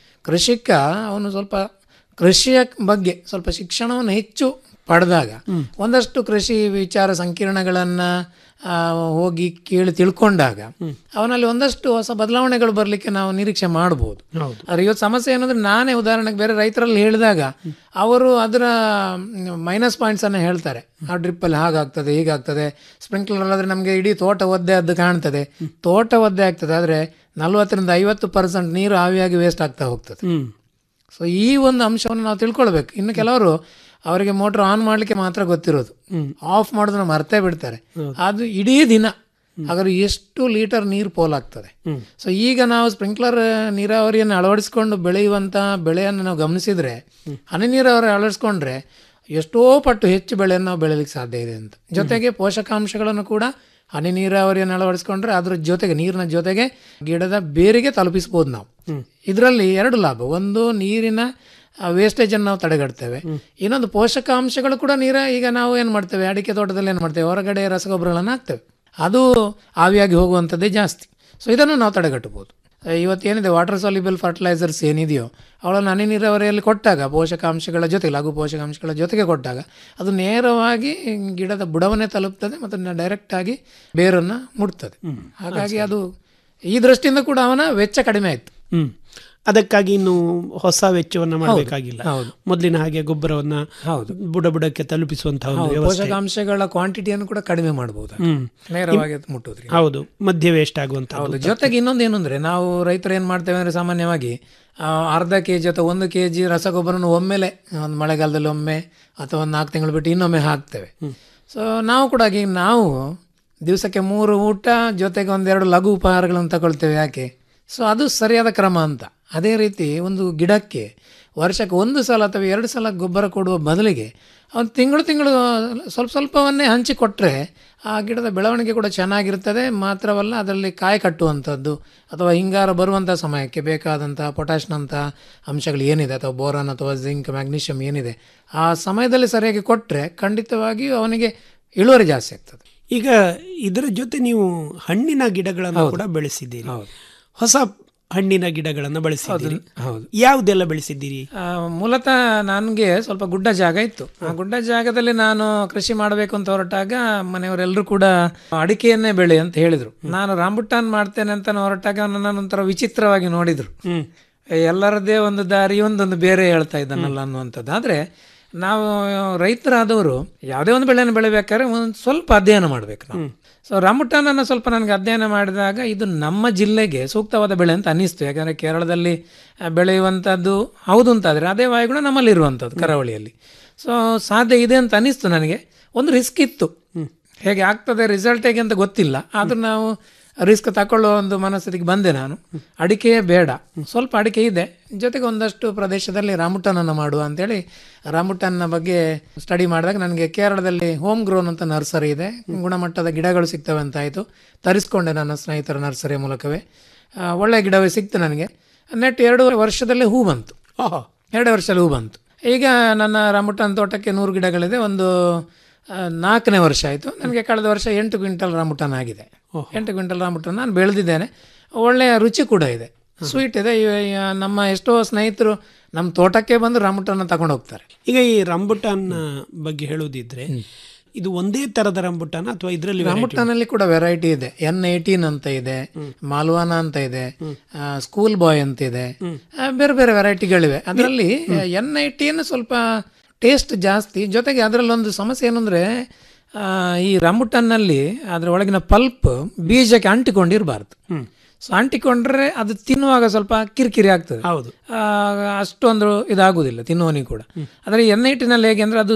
ಕೃಷಿಕ ಅವನು ಸ್ವಲ್ಪ ಕೃಷಿಯ ಬಗ್ಗೆ ಸ್ವಲ್ಪ ಶಿಕ್ಷಣವನ್ನು ಹೆಚ್ಚು ಪಡೆದಾಗ ಒಂದಷ್ಟು ಕೃಷಿ ವಿಚಾರ ಸಂಕಿರಣಗಳನ್ನ ಆ, ಹೋಗಿ ಕೇಳಿ ತಿಳ್ಕೊಂಡಾಗ ಅವನಲ್ಲಿ ಒಂದಷ್ಟು ಹೊಸ ಬದಲಾವಣೆಗಳು ಬರಲಿಕ್ಕೆ ನಾವು ನಿರೀಕ್ಷೆ ಮಾಡ್ಬೋದು ಆದ್ರೆ ಇವತ್ತು ಸಮಸ್ಯೆ ಏನಂದ್ರೆ ನಾನೇ ಉದಾಹರಣೆಗೆ ಬೇರೆ ರೈತರಲ್ಲಿ ಹೇಳಿದಾಗ ಅವರು ಅದರ ಮೈನಸ್ ಪಾಯಿಂಟ್ಸ್ ಅನ್ನ ಹೇಳ್ತಾರೆ ಆ ಡ್ರಿಪ್ಪಲ್ಲಿ ಹಾಗಾಗ್ತದೆ ಹೀಗಾಗ್ತದೆ ಸ್ಪ್ರಿಂಕ್ಲರ್ ಆದ್ರೆ ನಮಗೆ ಇಡೀ ತೋಟ ಒದ್ದೆ ಅದು ಕಾಣ್ತದೆ ತೋಟ ಒದ್ದೆ ಆಗ್ತದೆ ಆದ್ರೆ ನಲ್ವತ್ತರಿಂದ ಐವತ್ತು ಪರ್ಸೆಂಟ್ ನೀರು ಆವಿಯಾಗಿ ವೇಸ್ಟ್ ಆಗ್ತಾ ಹೋಗ್ತದೆ ಹ್ಮ್ ಸೊ ಈ ಒಂದು ಅಂಶವನ್ನು ನಾವು ತಿಳ್ಕೊಳ್ಬೇಕು ಇನ್ನು ಕೆಲವರು ಅವರಿಗೆ ಮೋಟರ್ ಆನ್ ಮಾಡ್ಲಿಕ್ಕೆ ಮಾತ್ರ ಗೊತ್ತಿರೋದು ಆಫ್ ಮಾಡೋದನ್ನ ಮರ್ತೇ ಬಿಡ್ತಾರೆ ಅದು ಇಡೀ ದಿನ ಹಾಗಾದ್ರೆ ಎಷ್ಟು ಲೀಟರ್ ನೀರು ಪೋಲಾಗ್ತದೆ ಸೊ ಈಗ ನಾವು ಸ್ಪ್ರಿಂಕ್ಲರ್ ನೀರಾವರಿಯನ್ನು ಅಳವಡಿಸಿಕೊಂಡು ಬೆಳೆಯುವಂತ ಬೆಳೆಯನ್ನು ನಾವು ಗಮನಿಸಿದ್ರೆ ಹನಿ ನೀರಾವರಿ ಅಳವಡಿಸ್ಕೊಂಡ್ರೆ ಎಷ್ಟೋ ಪಟ್ಟು ಹೆಚ್ಚು ಬೆಳೆಯನ್ನು ನಾವು ಬೆಳೆಯಲಿಕ್ಕೆ ಸಾಧ್ಯ ಇದೆ ಅಂತ ಜೊತೆಗೆ ಪೋಷಕಾಂಶಗಳನ್ನು ಕೂಡ ಹನಿ ನೀರಾವರಿಯನ್ನು ಅಳವಡಿಸ್ಕೊಂಡ್ರೆ ಅದ್ರ ಜೊತೆಗೆ ನೀರಿನ ಜೊತೆಗೆ ಗಿಡದ ಬೇರಿಗೆ ತಲುಪಿಸ್ಬೋದು ನಾವು ಇದರಲ್ಲಿ ಎರಡು ಲಾಭ ಒಂದು ನೀರಿನ ವೇಸ್ಟೇಜ್ ಅನ್ನು ನಾವು ತಡೆಗಟ್ತೇವೆ ಇನ್ನೊಂದು ಪೋಷಕಾಂಶಗಳು ಕೂಡ ನೀರ ಈಗ ನಾವು ಏನು ಮಾಡ್ತೇವೆ ಅಡಿಕೆ ತೋಟದಲ್ಲಿ ಏನು ಮಾಡ್ತೇವೆ ಹೊರಗಡೆ ರಸಗೊಬ್ಬರಗಳನ್ನು ಹಾಕ್ತೇವೆ ಅದು ಆವಿಯಾಗಿ ಹೋಗುವಂಥದ್ದೇ ಜಾಸ್ತಿ ಸೊ ಇದನ್ನು ನಾವು ತಡೆಗಟ್ಟಬಹುದು ಇವತ್ತೇನಿದೆ ವಾಟರ್ ಸಾಲ್ಯುಬಲ್ ಫರ್ಟಿಲೈಸರ್ಸ್ ಏನಿದೆಯೋ ಅವಳನ್ನು ಹನಿ ನೀರಾವರಿಯಲ್ಲಿ ಕೊಟ್ಟಾಗ ಪೋಷಕಾಂಶಗಳ ಜೊತೆ ಲಘು ಪೋಷಕಾಂಶಗಳ ಜೊತೆಗೆ ಕೊಟ್ಟಾಗ ಅದು ನೇರವಾಗಿ ಗಿಡದ ಬುಡವನ್ನೇ ತಲುಪ್ತದೆ ಮತ್ತು ಡೈರೆಕ್ಟ್ ಆಗಿ ಬೇರನ್ನು ಮುಟ್ತದೆ ಹಾಗಾಗಿ ಅದು ಈ ದೃಷ್ಟಿಯಿಂದ ಕೂಡ ಅವನ ವೆಚ್ಚ ಕಡಿಮೆ ಆಯ್ತು ಹ್ಮ್ ಅದಕ್ಕಾಗಿ ಇನ್ನು ಹೊಸ ವೆಚ್ಚವನ್ನ ಮಾಡಬೇಕಾಗಿಲ್ಲ ಹೌದು. ಮೊದಲಿನ ಹಾಗೆ ಗೊಬ್ಬರವನ್ನ ಹೌದು. ಬುಡ ಬುಡಕ್ಕೆ ತಲುಪಿಸುವಂತಹ ಒಂದು ಹೌದು, ವ್ಯವಸ್ಥೆ ಪೋಷಕಾಂಶಗಳ ಕ್ವಾಂಟಿಟಿಯನ್ನು ಕೂಡ ಕಡಿಮೆ ಮಾಡಬಹುದು ಹ್ಮ್ ನೇರವಾಗಿ ಅದು ಮುಟ್ಟುದ್ರಿ ಹೌದು ಮಧ್ಯ ವೇಸ್ಟ್ ಆಗುವಂತ ಹೌದು ಜೊತೆಗೆ ಇನ್ನೊಂದು ಏನು ಅಂದ್ರೆ ನಾವು ರೈತರು ಏನು ಮಾಡ್ತೇವೆ ಅಂದ್ರೆ ಸಾಮಾನ್ಯವಾಗಿ ಆ, ಅರ್ಧ ಕೆ ಜಿ ಅಥವಾ ಒಂದು ಕೆ ಜಿ ರಸಗೊಬ್ಬರನ ಒಮ್ಮೆಲೆ ಒಂದು ಮಳೆಗಾಲದಲ್ಲಿ ಒಮ್ಮೆ ಅಥವಾ ಒಂದು ನಾಲ್ಕು ತಿಂಗಳು ಬಿಟ್ಟು ಇನ್ನೊಮ್ಮೆ ಹಾಕ್ತೇವೆ ಸೊ ನಾವು ಕೂಡ ಹಾಗೆ ನಾವು ದಿವಸಕ್ಕೆ ಮೂರು ಊಟ ಜೊತೆಗೆ ಒಂದೆರಡು ಲಘು ಉಪಹಾರಗಳನ್ನು ತಗೊಳ್ತೇವೆ ಯಾಕೆ ಸೊ ಅದು ಸರಿಯಾದ ಕ್ರಮ ಅಂತ ಅದೇ ರೀತಿ ಒಂದು ಗಿಡಕ್ಕೆ ವರ್ಷಕ್ಕೆ ಒಂದು ಸಲ ಅಥವಾ ಎರಡು ಸಲ ಗೊಬ್ಬರ ಕೊಡುವ ಬದಲಿಗೆ ಒಂದು ತಿಂಗಳು ತಿಂಗಳು ಸ್ವಲ್ಪ ಸ್ವಲ್ಪವನ್ನೇ ಹಂಚಿಕೊಟ್ರೆ ಆ ಗಿಡದ ಬೆಳವಣಿಗೆ ಕೂಡ ಚೆನ್ನಾಗಿರ್ತದೆ ಮಾತ್ರವಲ್ಲ ಅದರಲ್ಲಿ ಕಾಯಿ ಕಟ್ಟುವಂಥದ್ದು ಅಥವಾ ಹಿಂಗಾರ ಬರುವಂಥ ಸಮಯಕ್ಕೆ ಬೇಕಾದಂಥ ಪೊಟ್ಯಾಶ್ನಂಥ ಅಂಶಗಳು ಏನಿದೆ ಅಥವಾ ಬೋರಾನ್ ಅಥವಾ ಜಿಂಕ್ ಮ್ಯಾಗ್ನೀಷಿಯಂ ಏನಿದೆ ಆ ಸಮಯದಲ್ಲಿ ಸರಿಯಾಗಿ ಕೊಟ್ಟರೆ ಖಂಡಿತವಾಗಿಯೂ ಅವನಿಗೆ ಇಳುವರಿ ಜಾಸ್ತಿ ಆಗ್ತದೆ ಈಗ ಇದರ ಜೊತೆ ನೀವು ಹಣ್ಣಿನ ಗಿಡಗಳನ್ನು ಕೂಡ ಬೆಳೆಸಿದ್ದೀರಿ ಹೊಸ ಹಣ್ಣಿನ ಗಿಡಗಳನ್ನು ಬೆಳೆಸಿದ್ದೀರಿ ಹೌದು ಯಾವುದೆಲ್ಲ ಬೆಳೆಸಿದ್ದೀರಿ ಆ, ಮೂಲತಃ ನನಗೆ ಸ್ವಲ್ಪ ಗುಡ್ಡ ಜಾಗ ಇತ್ತು ಆ ಗುಡ್ಡ ಜಾಗದಲ್ಲಿ ನಾನು ಕೃಷಿ ಮಾಡಬೇಕು ಅಂತ ಹೊರಟಾಗ ಮನೆಯವರೆಲ್ಲರೂ ಕೂಡ ಅಡಿಕೆಯನ್ನೇ ಬೆಳೆ ಅಂತ ಹೇಳಿದ್ರು ನಾನು ರಾಂಬುಟ್ಟಾನ್ ಮಾಡ್ತೇನೆ ಅಂತ ಹೊರಟಾಗ ನನ್ನನ್ನು ಒಂಥರ ವಿಚಿತ್ರವಾಗಿ ನೋಡಿದ್ರು ಎಲ್ಲರದ್ದೇ ಒಂದು ದಾರಿ ಒಂದೊಂದು ಬೇರೆ ಹೇಳ್ತಾ ಇದ್ದಾನಲ್ಲ ಅನ್ನುವಂಥದ್ದು ಆದರೆ ನಾವು ರೈತರಾದವರು ಯಾವುದೇ ಒಂದು ಬೆಳೆಯನ್ನು ಬೆಳಿಬೇಕಾದ್ರೆ ಒಂದು ಸ್ವಲ್ಪ ಅಧ್ಯಯನ ಮಾಡಬೇಕು ನಾವು ಸೊ ರಾಮುಟಾನನ್ನು ಸ್ವಲ್ಪ ನನಗೆ ಅಧ್ಯಯನ ಮಾಡಿದಾಗ ಇದು ನಮ್ಮ ಜಿಲ್ಲೆಗೆ ಸೂಕ್ತವಾದ ಬೆಳೆ ಅಂತ ಅನ್ನಿಸ್ತು ಯಾಕಂದರೆ ಕೇರಳದಲ್ಲಿ ಆ, ಬೆಳೆಯುವಂಥದ್ದು ಹೌದು ಅಂತಾದರೆ ಅದೇ ವಾಯುಗುಣ ನಮ್ಮಲ್ಲಿ ಇರುವಂಥದ್ದು ಕರಾವಳಿಯಲ್ಲಿ ಸೊ ಸಾಧ್ಯ ಇದೆ ಅಂತ ಅನ್ನಿಸ್ತು ನನಗೆ ಒಂದು ರಿಸ್ಕ್ ಇತ್ತು ಹೇಗೆ ಆಗ್ತದೆ ರಿಸಲ್ಟ್ ಹೇಗೆ ಅಂತ ಗೊತ್ತಿಲ್ಲ ಆದರೂ ನಾವು ರಿಸ್ಕ್ ತಗೊಳ್ಳೋ ಒಂದು ಮನಸ್ಥಿತಿಗೆ ಬಂದೆ ನಾನು ಅಡಿಕೆ ಬೇಡ ಸ್ವಲ್ಪ ಅಡಿಕೆ ಇದೆ ಜೊತೆಗೆ ಒಂದಷ್ಟು ಪ್ರದೇಶದಲ್ಲಿ ರಾಮುಟನನ್ನು ಮಾಡುವ ಅಂತೇಳಿ ರಾಮುಟನ್ನ ಬಗ್ಗೆ ಸ್ಟಡಿ ಮಾಡಿದಾಗ ನನಗೆ ಕೇರಳದಲ್ಲಿ ಹೋಮ್ ಗ್ರೋನ್ ಅಂತ ನರ್ಸರಿ ಇದೆ ಗುಣಮಟ್ಟದ ಗಿಡಗಳು ಸಿಗ್ತವೆ ಅಂತ ಆಯಿತು ತರಿಸ್ಕೊಂಡೆ ನನ್ನ ಸ್ನೇಹಿತರ ನರ್ಸರಿಯ ಮೂಲಕವೇ ಆ, ಒಳ್ಳೆ ಗಿಡವೇ ಸಿಕ್ತು ನನಗೆ ನೆಟ್ ಎರಡು ವರ್ಷದಲ್ಲಿ ಹೂ ಬಂತು ಓಹೋ ಎರಡು ವರ್ಷದಲ್ಲಿ ಹೂ ಬಂತು ಈಗ ನನ್ನ ರಾಮುಟನ್ ತೋಟಕ್ಕೆ ನೂರು ಗಿಡಗಳಿದೆ ಒಂದು ಆ, ನಾಲ್ಕನೇ ವರ್ಷ ಆಯಿತು ನನಗೆ ಕಳೆದ ವರ್ಷ ಎಂಟು ಕ್ವಿಂಟಲ್ ರಾಮುಟನ್ ಆಗಿದೆ ಎಂಟು ಕ್ವಿಂಟಲ್ ರಾಮುಟನ್ ನಾನು ಬೆಳೆದಿದ್ದೇನೆ ಒಳ್ಳೆಯ ರುಚಿ ಕೂಡ ಇದೆ ಸ್ವೀಟ್ ಇದೆ ಇವ- ಇವ- ನಮ್ಮ ಎಷ್ಟೋ ಸ್ನೇಹಿತರು ನಮ್ಮ ತೋಟಕ್ಕೆ ಬಂದು ರಾಮುಟನ್ನ ತಗೊಂಡು ಹೋಗ್ತಾರೆ ಈಗ ಈ ರಂಬುಟಾನ್ ಬಗ್ಗೆ ಹೇಳುವುದಿದ್ರೆ ಇದು ಒಂದೇ ತರದ ರಂಬುಟಾನ ಅಥವಾ ಇದರಲ್ಲಿ ರಾಮುಟನಲ್ಲಿ ಕೂಡ ವೆರೈಟಿ ಇದೆ ಎನ್ ಏಯ್ಟೀನ್ ಅಂತ ಇದೆ ಮಾಲ್ವಾನ ಅಂತ ಇದೆ ಸ್ಕೂಲ್ ಬಾಯ್ ಅಂತ ಇದೆ ಆ, ಬೇರೆ ಬೇರೆ ವೆರೈಟಿಗಳಿವೆ ಅದರಲ್ಲಿ ಎನ್ ಏಯ್ಟೀನ್ ಸ್ವಲ್ಪ ಟೇಸ್ಟ್ ಜಾಸ್ತಿ ಜೊತೆಗೆ ಅದರಲ್ಲಿ ಒಂದು ಸಮಸ್ಯೆ ಏನಂದ್ರೆ ಆ, ಈ ರಾಮುಟನ್ನಲ್ಲಿ ಅದರ ಒಳಗಿನ ಪಲ್ಪ್ ಬೀಜಕ್ಕೆ ಅಂಟಿಕೊಂಡಿರಬಾರ್ದು ಸೊ ಅಂಟಿಕೊಂಡ್ರೆ ಅದು ತಿನ್ನುವಾಗ ಸ್ವಲ್ಪ ಕಿರಿಕಿರಿ ಆಗ್ತದೆ ಹೌದು ಆ, ಅಷ್ಟೊಂದು ಇದಾಗುವುದಿಲ್ಲ ತಿನ್ನುವನಿಗೆ ಕೂಡ ಆದರೆ ಎನ್ ಐಟಿನಲ್ಲಿ ಹೇಗೆ ಅಂದರೆ ಅದು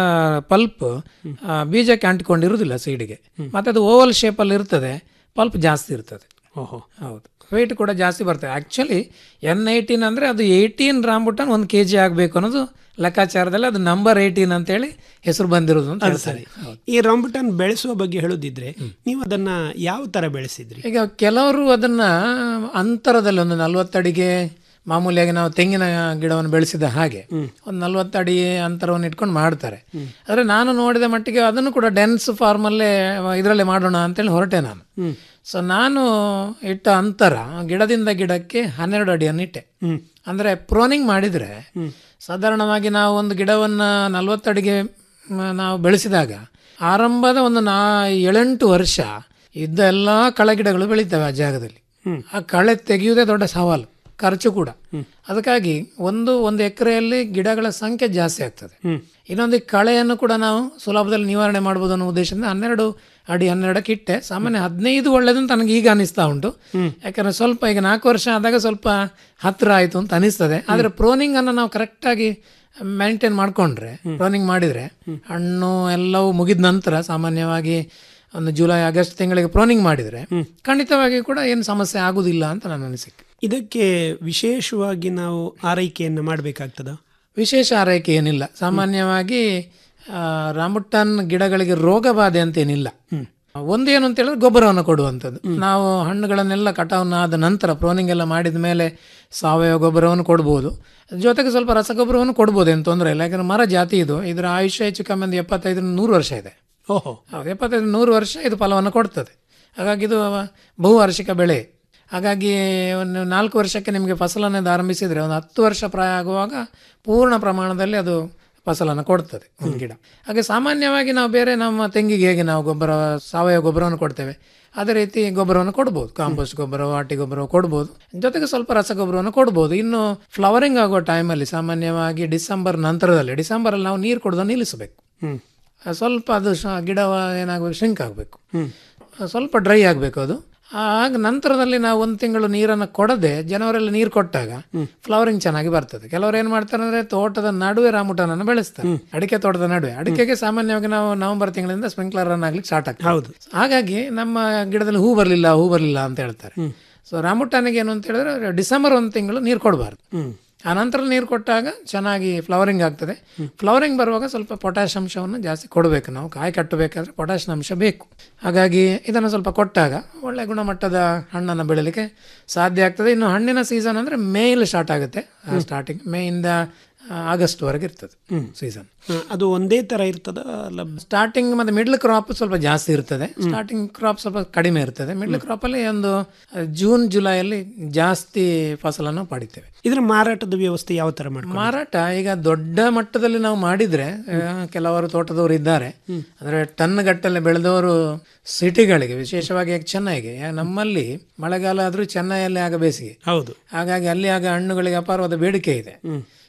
ಪಲ್ಪ್ ಬೀಜಕ್ಕೆ ಅಂಟಿಕೊಂಡಿರುವುದಿಲ್ಲ ಸೀಡಿಗೆ ಮತ್ತು ಅದು ಓವಲ್ ಶೇಪಲ್ಲಿ ಇರ್ತದೆ ಪಲ್ಪ್ ಜಾಸ್ತಿ ಇರ್ತದೆ ಓಹೋ ಹೌದು ವೆಯ್ಟ್ ಕೂಡ ಜಾಸ್ತಿ ಬರ್ತದೆ ಆ್ಯಕ್ಚುಲಿ ಎನ್ ಏಯ್ಟೀನ್ ಅಂದರೆ ಅದು ಏಯ್ಟೀನ್ ರಾಂಬುಟಾನ್ ಒಂದು ಕೆ ಜಿ ಆಗಬೇಕು ಅನ್ನೋದು ಲೆಕ್ಕಾಚಾರದಲ್ಲಿ ಅದು ನಂಬರ್ ಏಯ್ಟೀನ್ ಅಂತೇಳಿ ಹೆಸರು ಬಂದಿರೋದು ಅಂತ ಹೇಳ್ತಾರೆ ಹೌದು. ಈ ರಂಬುಟಾನ್ ಬೆಳೆಸುವ ಬಗ್ಗೆ ಹೇಳುದಿದ್ರೆ ನೀವು ಅದನ್ನ ಯಾವ ತರ ಬೆಳೆಸಿದ್ರಿ ಈಗ ಕೆಲವರು ಅದನ್ನ ಅಂತರದಲ್ಲಿ ಒಂದು ನಲ್ವತ್ತಡಿಗೆ ಮಾಮೂಲಿಯಾಗಿ ನಾವು ತೆಂಗಿನ ಗಿಡವನ್ನು ಬೆಳೆಸಿದ ಹಾಗೆ ಒಂದು ನಲ್ವತ್ತು ಅಡಿ ಅಂತರವನ್ನು ಇಟ್ಕೊಂಡು ಮಾಡ್ತಾರೆ ಆದರೆ ನಾನು ನೋಡಿದ ಮಟ್ಟಿಗೆ ಅದನ್ನು ಕೂಡ ಡೆನ್ಸ್ ಫಾರ್ಮಲ್ಲೇ ಇದರಲ್ಲೇ ಮಾಡೋಣ ಅಂತೇಳಿ ಹೊರಟೆ ನಾನು ಸೊ ನಾನು ಇಟ್ಟ ಅಂತರ ಗಿಡದಿಂದ ಗಿಡಕ್ಕೆ ಹನ್ನೆರಡು ಅಡಿಯನ್ನು ಇಟ್ಟೆ ಅಂದರೆ ಪ್ರೋನಿಂಗ್ ಮಾಡಿದರೆ ಸಾಧಾರಣವಾಗಿ ನಾವು ಒಂದು ಗಿಡವನ್ನು ನಲ್ವತ್ತು ಅಡಿಗೆ ಮ, ನಾವು ಬೆಳೆಸಿದಾಗ ಆರಂಭದ ಒಂದು ನಾ ಏಳೆಂಟು ವರ್ಷ ಇದ್ದ ಎಲ್ಲ ಕಳೆ ಗಿಡಗಳು ಬೆಳೀತವೆ ಆ ಜಾಗದಲ್ಲಿ ಆ ಕಳೆ ತೆಗೆಯುವುದೇ ದೊಡ್ಡ ಸವಾಲು ಖರ್ಚು ಕೂಡ ಅದಕ್ಕಾಗಿ ಒಂದು ಒಂದು ಎಕರೆಯಲ್ಲಿ ಗಿಡಗಳ ಸಂಖ್ಯೆ ಜಾಸ್ತಿ ಆಗ್ತದೆ ಇನ್ನೊಂದು ಈ ಕಳೆಯನ್ನು ಕೂಡ ನಾವು ಸುಲಭದಲ್ಲಿ ನಿವಾರಣೆ ಮಾಡ್ಬೋದು ಅನ್ನೋ ಉದ್ದೇಶದಿಂದ ಹನ್ನೆರಡು ಅಡಿ ಹನ್ನೆರಡಕ್ಕೆ ಇಟ್ಟೆ ಸಾಮಾನ್ಯ ಹದಿನೈದು ಒಳ್ಳೇದಂತ ನನಗೆ ಈಗ ಅನಿಸ್ತಾ ಉಂಟು ಯಾಕಂದ್ರೆ ಸ್ವಲ್ಪ ಈಗ ನಾಲ್ಕು ವರ್ಷ ಆದಾಗ ಸ್ವಲ್ಪ ಹತ್ತಿರ ಆಯಿತು ಅಂತ ಅನಿಸ್ತದೆ ಆದರೆ ಪ್ರೋನಿಂಗ್ ಅನ್ನು ನಾವು ಕರೆಕ್ಟಾಗಿ ಮೇಂಟೈನ್ ಮಾಡ್ಕೊಂಡ್ರೆ ಪ್ರೋನಿಂಗ್ ಮಾಡಿದರೆ ಹಣ್ಣು ಎಲ್ಲವೂ ಮುಗಿದ ನಂತರ ಸಾಮಾನ್ಯವಾಗಿ ಒಂದು ಜುಲೈ ಆಗಸ್ಟ್ ತಿಂಗಳಿಗೆ ಪ್ರೋನಿಂಗ್ ಮಾಡಿದರೆ ಖಂಡಿತವಾಗಿ ಕೂಡ ಏನು ಸಮಸ್ಯೆ ಆಗುದಿಲ್ಲ ಅಂತ ನನ್ನ ಅನಿಸಿಕೆ ಇದಕ್ಕೆ ವಿಶೇಷವಾಗಿ ನಾವು ಆರೈಕೆಯನ್ನು ಮಾಡಬೇಕಾಗ್ತದ ವಿಶೇಷ ಆರೈಕೆ ಏನಿಲ್ಲ ಸಾಮಾನ್ಯವಾಗಿ ಆ, ರಾಮುಟಾನ್ ಗಿಡಗಳಿಗೆ ರೋಗ ಬಾಧೆ ಅಂತ ಏನಿಲ್ಲ ಒಂದೇನು ಅಂತ ಹೇಳಿದ್ರೆ ಗೊಬ್ಬರವನ್ನು ಕೊಡುವಂಥದ್ದು ನಾವು ಹಣ್ಣುಗಳನ್ನೆಲ್ಲ ಕಟಾವನ್ನು ಆದ ನಂತರ ಪ್ರೋನಿಂಗ್ ಎಲ್ಲ ಮಾಡಿದ ಮೇಲೆ ಸಾವಯವ ಗೊಬ್ಬರವನ್ನು ಕೊಡ್ಬೋದು ಜೊತೆಗೆ ಸ್ವಲ್ಪ ರಸಗೊಬ್ಬರವನ್ನು ಕೊಡ್ಬೋದು ಏನು ತೊಂದರೆ ಇಲ್ಲ ಯಾಕಂದ್ರೆ ಮರ ಜಾತಿ ಇದು ಇದರ ಆಯುಷ್ಯ ಹೆಚ್ಚು ಕಮ್ಮಿ ಒಂದು ಎಪ್ಪತ್ತೈದು ನೂರು ವರ್ಷ ಇದೆ ಓಹೋ ಹೌದು ಎಪ್ಪತ್ತೈದು ನೂರು ವರ್ಷ ಇದು ಫಲವನ್ನು ಕೊಡ್ತದೆ ಹಾಗಾಗಿ ಇದು ಬಹುವಾರ್ಷಿಕ ಬೆಳೆ ಹಾಗಾಗಿ ಒಂದು ನಾಲ್ಕು ವರ್ಷಕ್ಕೆ ನಿಮಗೆ ಫಸಲನ್ನು ಇದು ಆರಂಭಿಸಿದರೆ ಒಂದು ಹತ್ತು ವರ್ಷ ಪ್ರಾಯ ಆಗುವಾಗ ಪೂರ್ಣ ಪ್ರಮಾಣದಲ್ಲಿ ಅದು ಫಸಲನ್ನು ಕೊಡ್ತದೆ ಒಂದು ಗಿಡ ಹಾಗೆ ಸಾಮಾನ್ಯವಾಗಿ ನಾವು ಬೇರೆ ನಮ್ಮ ತೆಂಗಿಗೆ ಹೇಗೆ ನಾವು ಗೊಬ್ಬರ ಸಾವಯವ ಗೊಬ್ಬರವನ್ನು ಕೊಡ್ತೇವೆ ಅದೇ ರೀತಿ ಗೊಬ್ಬರವನ್ನು ಕೊಡ್ಬೋದು ಕಾಂಪೋಸ್ಟ್ ಗೊಬ್ಬರ ವಾಟಿ ಗೊಬ್ಬರ ಕೊಡ್ಬೋದು ಜೊತೆಗೆ ಸ್ವಲ್ಪ ರಸಗೊಬ್ಬರವನ್ನು ಕೊಡ್ಬೋದು ಇನ್ನು ಫ್ಲವರಿಂಗ್ ಆಗೋ ಟೈಮಲ್ಲಿ ಸಾಮಾನ್ಯವಾಗಿ ಡಿಸೆಂಬರ್ ನಂತರದಲ್ಲಿ ಡಿಸೆಂಬರಲ್ಲಿ ನಾವು ನೀರು ಕೊಡೋದನ್ನು ನಿಲ್ಲಿಸಬೇಕು ಹ್ಮ್ ಸ್ವಲ್ಪ ಅದು ಶ- ಗಿಡ ಏನಾಗಬೇಕು ಶಿಂಕ್ ಆಗಬೇಕು ಸ್ವಲ್ಪ ಡ್ರೈ ಆಗಬೇಕು ಅದು ಆಗ ನಂತರದಲ್ಲಿ ನಾವು ಒಂದು ತಿಂಗಳು ನೀರನ್ನು ಕೊಡದೆ ಜನವರಲ್ಲಿ ನೀರು ಕೊಟ್ಟಾಗ ಫ್ಲವರಿಂಗ್ ಚೆನ್ನಾಗಿ ಬರ್ತದೆ ಕೆಲವರು ಏನು ಮಾಡ್ತಾರೆ ಅಂದ್ರೆ ತೋಟದ ನಡುವೆ ರಾಮುಟನನ್ನು ಬೆಳೆಸ್ತಾರೆ ಅಡಿಕೆ ತೋಟದ ನಡುವೆ ಅಡಿಕೆಗೆ ಸಾಮಾನ್ಯವಾಗಿ ನಾವು ನವೆಂಬರ್ ತಿಂಗಳಿಂದ ಸ್ಪ್ರಿಂಕ್ಲರ್ ರನ್ ಆಗ್ಲಿಕ್ಕೆ ಸ್ಟಾರ್ಟ್ ಆಗ್ತದೆ ಹೌದು ಹಾಗಾಗಿ ನಮ್ಮ ಗಿಡದಲ್ಲಿ ಹೂ ಬರಲಿಲ್ಲ ಹೂ ಬರಲಿಲ್ಲ ಅಂತ ಹೇಳ್ತಾರೆ ಸೊ ರಾಮುಟಾನಿಗೆ ಏನು ಅಂತ ಹೇಳಿದ್ರೆ ಡಿಸೆಂಬರ್ ಒಂದು ತಿಂಗಳು ನೀರು ಕೊಡಬಾರ್ದು ಆ ನಂತರ ನೀರು ಕೊಟ್ಟಾಗ ಚೆನ್ನಾಗಿ ಫ್ಲವರಿಂಗ್ ಆಗ್ತದೆ ಫ್ಲವರಿಂಗ್ ಬರುವಾಗ ಸ್ವಲ್ಪ ಪೊಟ್ಯಾಶ್ ಅಂಶವನ್ನು ಜಾಸ್ತಿ ಕೊಡಬೇಕು ನಾವು ಕಾಯಿ ಕಟ್ಟಬೇಕಾದ್ರೆ ಪೊಟ್ಯಾಶ್ ಅಂಶ ಬೇಕು ಹಾಗಾಗಿ ಇದನ್ನು ಸ್ವಲ್ಪ ಕೊಟ್ಟಾಗ ಒಳ್ಳೆ ಗುಣಮಟ್ಟದ ಹಣ್ಣನ್ನು ಬೆಳಲಿಕ್ಕೆ ಸಾಧ್ಯ ಆಗ್ತದೆ ಇನ್ನು ಹಣ್ಣಿನ ಸೀಸನ್ ಅಂದರೆ ಮೇಯಲ್ಲಿ ಸ್ಟಾರ್ಟ್ ಆಗುತ್ತೆ ಸ್ಟಾರ್ಟಿಂಗ್ ಮೇಯಿಂದ ಆಗಸ್ಟ್ ವರೆಗೆ ಇರ್ತದೆ ಸೀಸನ್ ಹ, ಅದು ಒಂದೇ ತರ ಇರ್ತದ ಅಲ್ಲ ಸ್ಟಾರ್ಟಿಂಗ್ ಮತ್ತೆ ಮಿಡ್ಲ್ ಕ್ರಾಪ್ ಸ್ವಲ್ಪ ಜಾಸ್ತಿ ಇರ್ತದೆ ಸ್ಟಾರ್ಟಿಂಗ್ ಕ್ರಾಪ್ ಸ್ವಲ್ಪ ಕಡಿಮೆ ಇರ್ತದೆ ಮಿಡ್ಲ್ ಕ್ರಾಪ್ ಅಲ್ಲಿ ಒಂದು ಜೂನ್ ಜುಲೈಯಲ್ಲಿ ಜಾಸ್ತಿ ಫಸಲನ್ನು ಪಡಿತೇವೆ ಇದರ ಮಾರಾಟದ ವ್ಯವಸ್ಥೆ ಯಾವ ತರ ಮಾಡ್ಕೊಂಡು ಮಾರಾಟ ಈಗ ದೊಡ್ಡ ಮಟ್ಟದಲ್ಲಿ ನಾವು ಮಾಡಿದ್ರೆ ಆ, ಕೆಲವರು ತೋಟದವರು ಇದ್ದಾರೆ ಅಂದ್ರೆ ಟನ್ ಗಟ್ಟಲೆ ಬೆಳೆದವರು ಸಿಟಿಗಳಿಗೆ ವಿಶೇಷವಾಗಿ ಯಾಕೆ ಚೆನ್ನೈಗೆ ಯಾ- ನಮ್ಮಲ್ಲಿ ಮಳೆಗಾಲ ಆದ್ರೂ ಚೆನ್ನೈಯಲ್ಲಿ ಆಗ ಬೇಸಿಗೆ ಹೌದು ಹಾಗಾಗಿ ಅಲ್ಲಿ ಆಗ ಹಣ್ಣುಗಳಿಗೆ ಅಪಾರವಾದ ಬೇಡಿಕೆ ಇದೆ